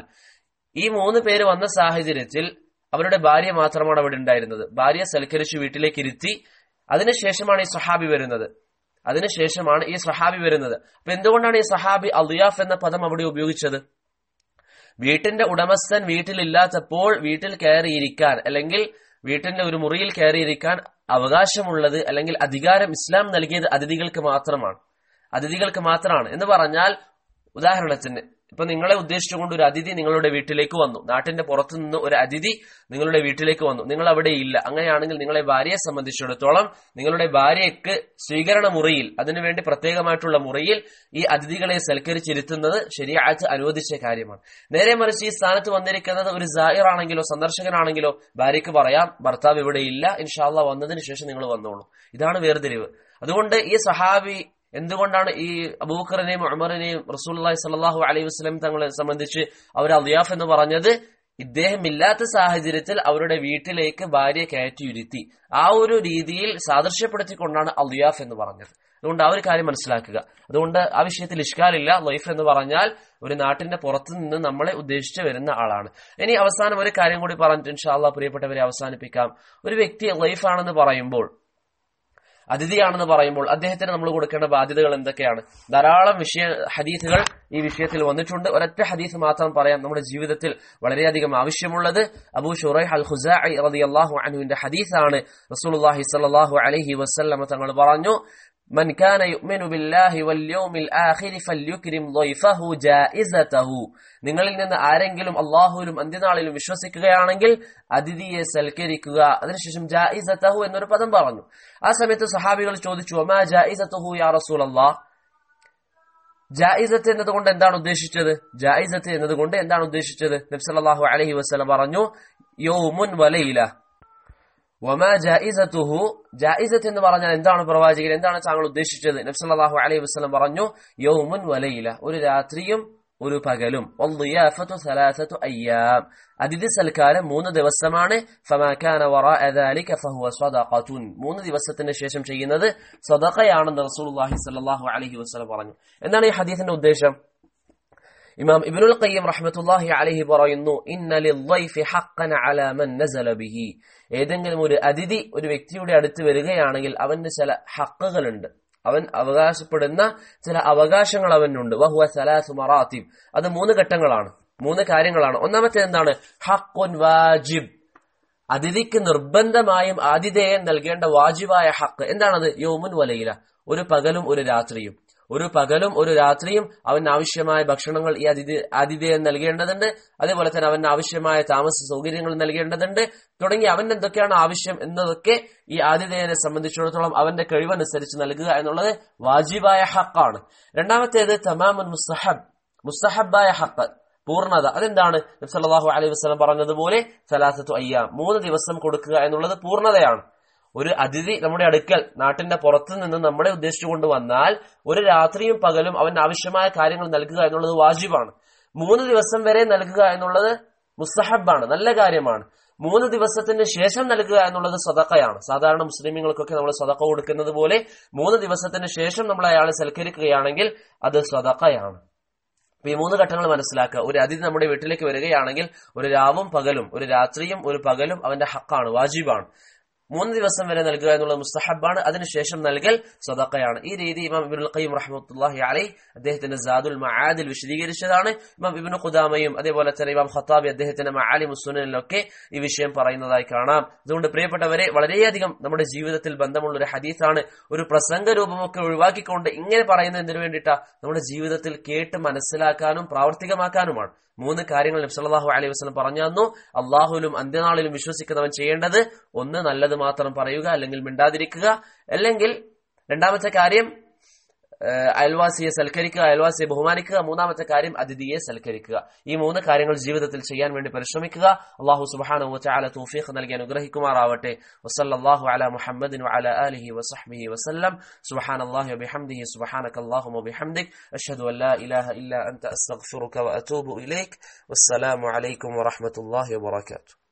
ഈ മൂന്ന് പേര് വന്ന സാഹചര്യത്തിൽ അവരുടെ ഭാര്യ മാത്രമാണ് അവിടെ ഉണ്ടായിരുന്നത് ഭാര്യ സൽക്കരിച്ച് വീട്ടിലേക്ക് ഇരുത്തി അതിനുശേഷമാണ് ഈ സഹാബി വരുന്നത് അതിനുശേഷമാണ് ഈ സഹാബി വരുന്നത് അപ്പൊ എന്തുകൊണ്ടാണ് ഈ സഹാബി അലിയാഫ് എന്ന പദം അവിടെ ഉപയോഗിച്ചത് വീട്ടിന്റെ ഉടമസ്ഥൻ വീട്ടിലില്ലാത്തപ്പോൾ വീട്ടിൽ കയറിയിരിക്കാൻ അല്ലെങ്കിൽ വീട്ടിന്റെ ഒരു മുറിയിൽ കയറിയിരിക്കാൻ അവകാശമുള്ളത് അല്ലെങ്കിൽ അധികാരം ഇസ്ലാം നൽകിയത് അതിഥികൾക്ക് മാത്രമാണ് അതിഥികൾക്ക് മാത്രമാണ് എന്ന് പറഞ്ഞാൽ ഉദാഹരണത്തിന് ഇപ്പൊ നിങ്ങളെ ഉദ്ദേശിച്ചുകൊണ്ട് ഒരു അതിഥി നിങ്ങളുടെ വീട്ടിലേക്ക് വന്നു നാട്ടിന്റെ പുറത്തു നിന്ന് ഒരു അതിഥി നിങ്ങളുടെ വീട്ടിലേക്ക് വന്നു നിങ്ങൾ അവിടെ ഇല്ല അങ്ങനെയാണെങ്കിൽ നിങ്ങളെ ഭാര്യയെ സംബന്ധിച്ചിടത്തോളം നിങ്ങളുടെ ഭാര്യയ്ക്ക് സ്വീകരണ മുറിയിൽ അതിനുവേണ്ടി പ്രത്യേകമായിട്ടുള്ള മുറിയിൽ ഈ അതിഥികളെ സൽക്കരിച്ചിരുത്തുന്നത് ശരിയാഴ്ച അനുവദിച്ച കാര്യമാണ് നേരെ മറിച്ച് ഈ സ്ഥാനത്ത് വന്നിരിക്കുന്നത് ഒരു ജാഹിർ ആണെങ്കിലോ സന്ദർശകനാണെങ്കിലോ ഭാര്യയ്ക്ക് പറയാം ഭർത്താവ് ഇവിടെ ഇല്ല ഇൻഷാല്ല വന്നതിന് ശേഷം നിങ്ങൾ വന്നോളൂ ഇതാണ് വേർതിരിവ് അതുകൊണ്ട് ഈ സഹാബി എന്തുകൊണ്ടാണ് ഈ അബൂബക്കറിനെയും ഉമറിനെയും റസൂല്ലി സല്ലാഹു അലൈഹി വസ്ലം തങ്ങളെ സംബന്ധിച്ച് അവർ അലിയാഫ് എന്ന് പറഞ്ഞത് ഇദ്ദേഹം ഇല്ലാത്ത സാഹചര്യത്തിൽ അവരുടെ വീട്ടിലേക്ക് ഭാര്യയെ കയറ്റിയിരുത്തി ആ ഒരു രീതിയിൽ സാദൃശ്യപ്പെടുത്തിക്കൊണ്ടാണ് അലിയാഫ് എന്ന് പറഞ്ഞത് അതുകൊണ്ട് ആ ഒരു കാര്യം മനസ്സിലാക്കുക അതുകൊണ്ട് ആ വിഷയത്തിൽ ഇഷ്കാലില്ല ലൈഫ് എന്ന് പറഞ്ഞാൽ ഒരു നാട്ടിന്റെ പുറത്തു നിന്ന് നമ്മളെ ഉദ്ദേശിച്ച് വരുന്ന ആളാണ് ഇനി അവസാനം ഒരു കാര്യം കൂടി പറഞ്ഞിട്ട് ഇൻഷാല്ല പ്രിയപ്പെട്ടവരെ അവസാനിപ്പിക്കാം ഒരു വ്യക്തി ലൈഫാണെന്ന് പറയുമ്പോൾ അതിഥിയാണെന്ന് പറയുമ്പോൾ അദ്ദേഹത്തിന് നമ്മൾ കൊടുക്കേണ്ട ബാധ്യതകൾ എന്തൊക്കെയാണ് ധാരാളം വിഷയ ഹദീസുകൾ ഈ വിഷയത്തിൽ വന്നിട്ടുണ്ട് ഒരൊറ്റ ഹദീസ് മാത്രം പറയാം നമ്മുടെ ജീവിതത്തിൽ വളരെയധികം ആവശ്യമുള്ളത് അബൂ ഷുറൈഹ് അൽ ഖുസാഇ റളിയല്ലാഹു അൻഹുവിന്റെ ഹദീസാണ് റസൂലുള്ളാഹി സ്വല്ലല്ലാഹു അലൈഹി വസല്ലമ തങ്ങൾ പറഞ്ഞു من كان يؤمن بالله واليوم الآخر فليكرم ضيفه جائزته നിങ്ങളിൽ നിന്ന് ആരെങ്കിലും അള്ളാഹുവിലും അന്ത്യനാളിലും വിശ്വസിക്കുകയാണെങ്കിൽ അതിഥിയെ സൽക്കരിക്കുക അതിനുശേഷം ജായിസത്തഹു എന്നൊരു പദം പറഞ്ഞു ആ സമയത്ത് സഹാബികൾ ചോദിച്ചു ഒമാ ജായിസത്തഹു യാ റസൂൽ അള്ളാഹ് ജായിസത്ത് എന്നതുകൊണ്ട് എന്താണ് ഉദ്ദേശിച്ചത് ജായിസത്ത് എന്നതുകൊണ്ട് എന്താണ് ഉദ്ദേശിച്ചത് നബ്സല്ലാഹു അലഹി വസ്ലം പറഞ്ഞു യോമുൻ വലയില വമാ ജായിസത്തുഹു ജായിസത്ത് എന്ന് പറഞ്ഞാൽ എന്താണ് പ്രവാചകൻ എന്താണ് താങ്കൾ ഉദ്ദേശിച്ചത് നബ്സല്ലാഹു അലൈഹി വസ്ലം പറഞ്ഞു യൗമുൻ വലയില ഒരു രാത്രിയും ഒരു പകലും സലാസത്തു അയ്യാം അതിഥി സൽക്കാരം മൂന്ന് ദിവസമാണ് മൂന്ന് ദിവസത്തിന് ശേഷം ചെയ്യുന്നത് സദഖയാണെന്ന് റസൂലുള്ളാഹി സ്വല്ലല്ലാഹു അലൈഹി വസല്ലം പറഞ്ഞു എന്താണ് ഈ ഹദീസിന്റെ ഉദ്ദേശം ഇമാം ഇബ്നുൽ ഖയ്യിം റഹ്മത്തുള്ളാഹി അലൈഹി പറയുന്നു ഇന്ന ലിദ്ദൈഫി ഹഖ്ഖൻ അലാ മൻ നസല ബിഹി ഏതെങ്കിലും ഒരു അതിഥി ഒരു വ്യക്തിയുടെ അടുത്ത് വരികയാണെങ്കിൽ അവന് ചില ഹക്കുകളുണ്ട് അവൻ അവകാശപ്പെടുന്ന ചില അവകാശങ്ങൾ അവനുണ്ട് വഹുവ സലാസു മറാത്തിബ് അത് മൂന്ന് ഘട്ടങ്ങളാണ് മൂന്ന് കാര്യങ്ങളാണ് ഒന്നാമത്തെ എന്താണ് ഹക്കുൻ വാജിബ് അതിഥിക്ക് നിർബന്ധമായും ആതിഥേയൻ നൽകേണ്ട വാജിബായ ഹക്ക് എന്താണത് യോമുൻ വലയില ഒരു പകലും ഒരു രാത്രിയും ഒരു പകലും ഒരു രാത്രിയും അവന് ആവശ്യമായ ഭക്ഷണങ്ങൾ ഈ അതിഥി ആതിഥേയൻ നൽകേണ്ടതുണ്ട് അതേപോലെ തന്നെ അവന് ആവശ്യമായ താമസ സൗകര്യങ്ങൾ നൽകേണ്ടതുണ്ട് തുടങ്ങി അവൻ എന്തൊക്കെയാണ് ആവശ്യം എന്നതൊക്കെ ഈ ആതിഥേയനെ സംബന്ധിച്ചിടത്തോളം അവന്റെ കഴിവനുസരിച്ച് നൽകുക എന്നുള്ളത് വാജിബായ ഹക്കാണ് രണ്ടാമത്തേത് തമാമുൻ മുസ്തഹബ് മുസ്തഹബായ ഹക്ക് പൂർണ്ണത അതെന്താണ് നബ്സല്ലാഹു അലൈഹി വസ്ലം പറഞ്ഞതുപോലെ സലാസത്തു അയ്യാം മൂന്ന് ദിവസം കൊടുക്കുക എന്നുള്ളത് പൂർണ്ണതയാണ് ഒരു അതിഥി നമ്മുടെ അടുക്കൽ നാട്ടിന്റെ പുറത്തു നിന്ന് നമ്മളെ ഉദ്ദേശിച്ചുകൊണ്ട് വന്നാൽ ഒരു രാത്രിയും പകലും അവന് ആവശ്യമായ കാര്യങ്ങൾ നൽകുക എന്നുള്ളത് വാജിബാണ് മൂന്ന് ദിവസം വരെ നൽകുക എന്നുള്ളത് മുസ്തഹബാണ് നല്ല കാര്യമാണ് മൂന്ന് ദിവസത്തിന് ശേഷം നൽകുക എന്നുള്ളത് സദക്കയാണ് സാധാരണ മുസ്ലിമുകൾക്കൊക്കെ നമ്മൾ സദക്ക കൊടുക്കുന്നത് പോലെ മൂന്ന് ദിവസത്തിന് ശേഷം നമ്മൾ അയാളെ സൽക്കരിക്കുകയാണെങ്കിൽ അത് സദക്കയാണ് അപ്പൊ ഈ മൂന്ന് ഘട്ടങ്ങൾ മനസ്സിലാക്കുക ഒരു അതിഥി നമ്മുടെ വീട്ടിലേക്ക് വരികയാണെങ്കിൽ ഒരു രാവും പകലും ഒരു രാത്രിയും ഒരു പകലും അവന്റെ ഹക്കാണ് വാജിബാണ് മൂന്ന് ദിവസം വരെ നൽകുക എന്നുള്ളത് മുസ്തഹബാണ് അതിനുശേഷം നൽകൽ സദക്കയാണ് ഈ രീതി ഇമാം ഇബിൻ ഖയ്യിം റഹ്മത്തുല്ലാഹി അലൈ അദ്ദേഹത്തിന്റെ സാദുൽ മആദിൽ വിശദീകരിച്ചതാണ് ഇമാം ഇബിൻ ഖുദാമയും അതേപോലെ തന്നെ ഇമാം ഖത്താബി അദ്ദേഹത്തിന്റെ മആലി മുസ്ലിനിലൊക്കെ ഈ വിഷയം പറയുന്നതായി കാണാം അതുകൊണ്ട് പ്രിയപ്പെട്ടവരെ വളരെയധികം നമ്മുടെ ജീവിതത്തിൽ ബന്ധമുള്ള ഒരു ഹദീസാണ് ഒരു പ്രസംഗ രൂപമൊക്കെ ഒഴിവാക്കിക്കൊണ്ട് ഇങ്ങനെ പറയുന്നതിന് വേണ്ടിയിട്ടാ നമ്മുടെ ജീവിതത്തിൽ കേട്ട് മനസ്സിലാക്കാനും പ്രാവർത്തികമാക്കാനുമാണ് മൂന്ന് കാര്യങ്ങൾ നബ്സല്ലാഹു അലൈഹി വസ്ലം പറഞ്ഞു തന്നു അള്ളാഹുലും അന്ത്യനാളിലും വിശ്വസിക്കുന്നവൻ ചെയ്യേണ്ടത് ഒന്ന് നല്ലത് മാത്രം പറയുക അല്ലെങ്കിൽ മിണ്ടാതിരിക്കുക അല്ലെങ്കിൽ രണ്ടാമത്തെ കാര്യം ഏഹ്, അയൽവാസിയെ സൽക്കരിക്കുക അയൽവാസിയെ ബഹുമാനിക്കുക മൂന്നാമത്തെ കാര്യം അതിഥിയെ സൽക്കരിക്കുക ഈ മൂന്ന് കാര്യങ്ങൾ ജീവിതത്തിൽ ചെയ്യാൻ വേണ്ടി പരിശ്രമിക്കുക അള്ളാഹു സുബാനു വചാല തൗഫീഖ് നൽകി അനുഗ്രഹിക്കുമാറാവട്ടെ വസല്ലല്ലാഹു അല മുഹമ്മദിൻ വഅല ആലിഹി വസഹ്ബിഹി വസല്ലം സുബ്ഹാനല്ലാഹി വബിഹംദിഹി സുബ്ഹാനക അല്ലാഹുമ്മ വബിഹംദിക് അഷ്ഹദു അൻ ലാ ഇലാഹ ഇല്ല അൻത അസ്തഗ്ഫിറുക വഅതൂബു ഇലൈക് വസ്സലാമു അലൈക്കും വറഹ്മത്തുള്ളാഹി വബറകാതുഹു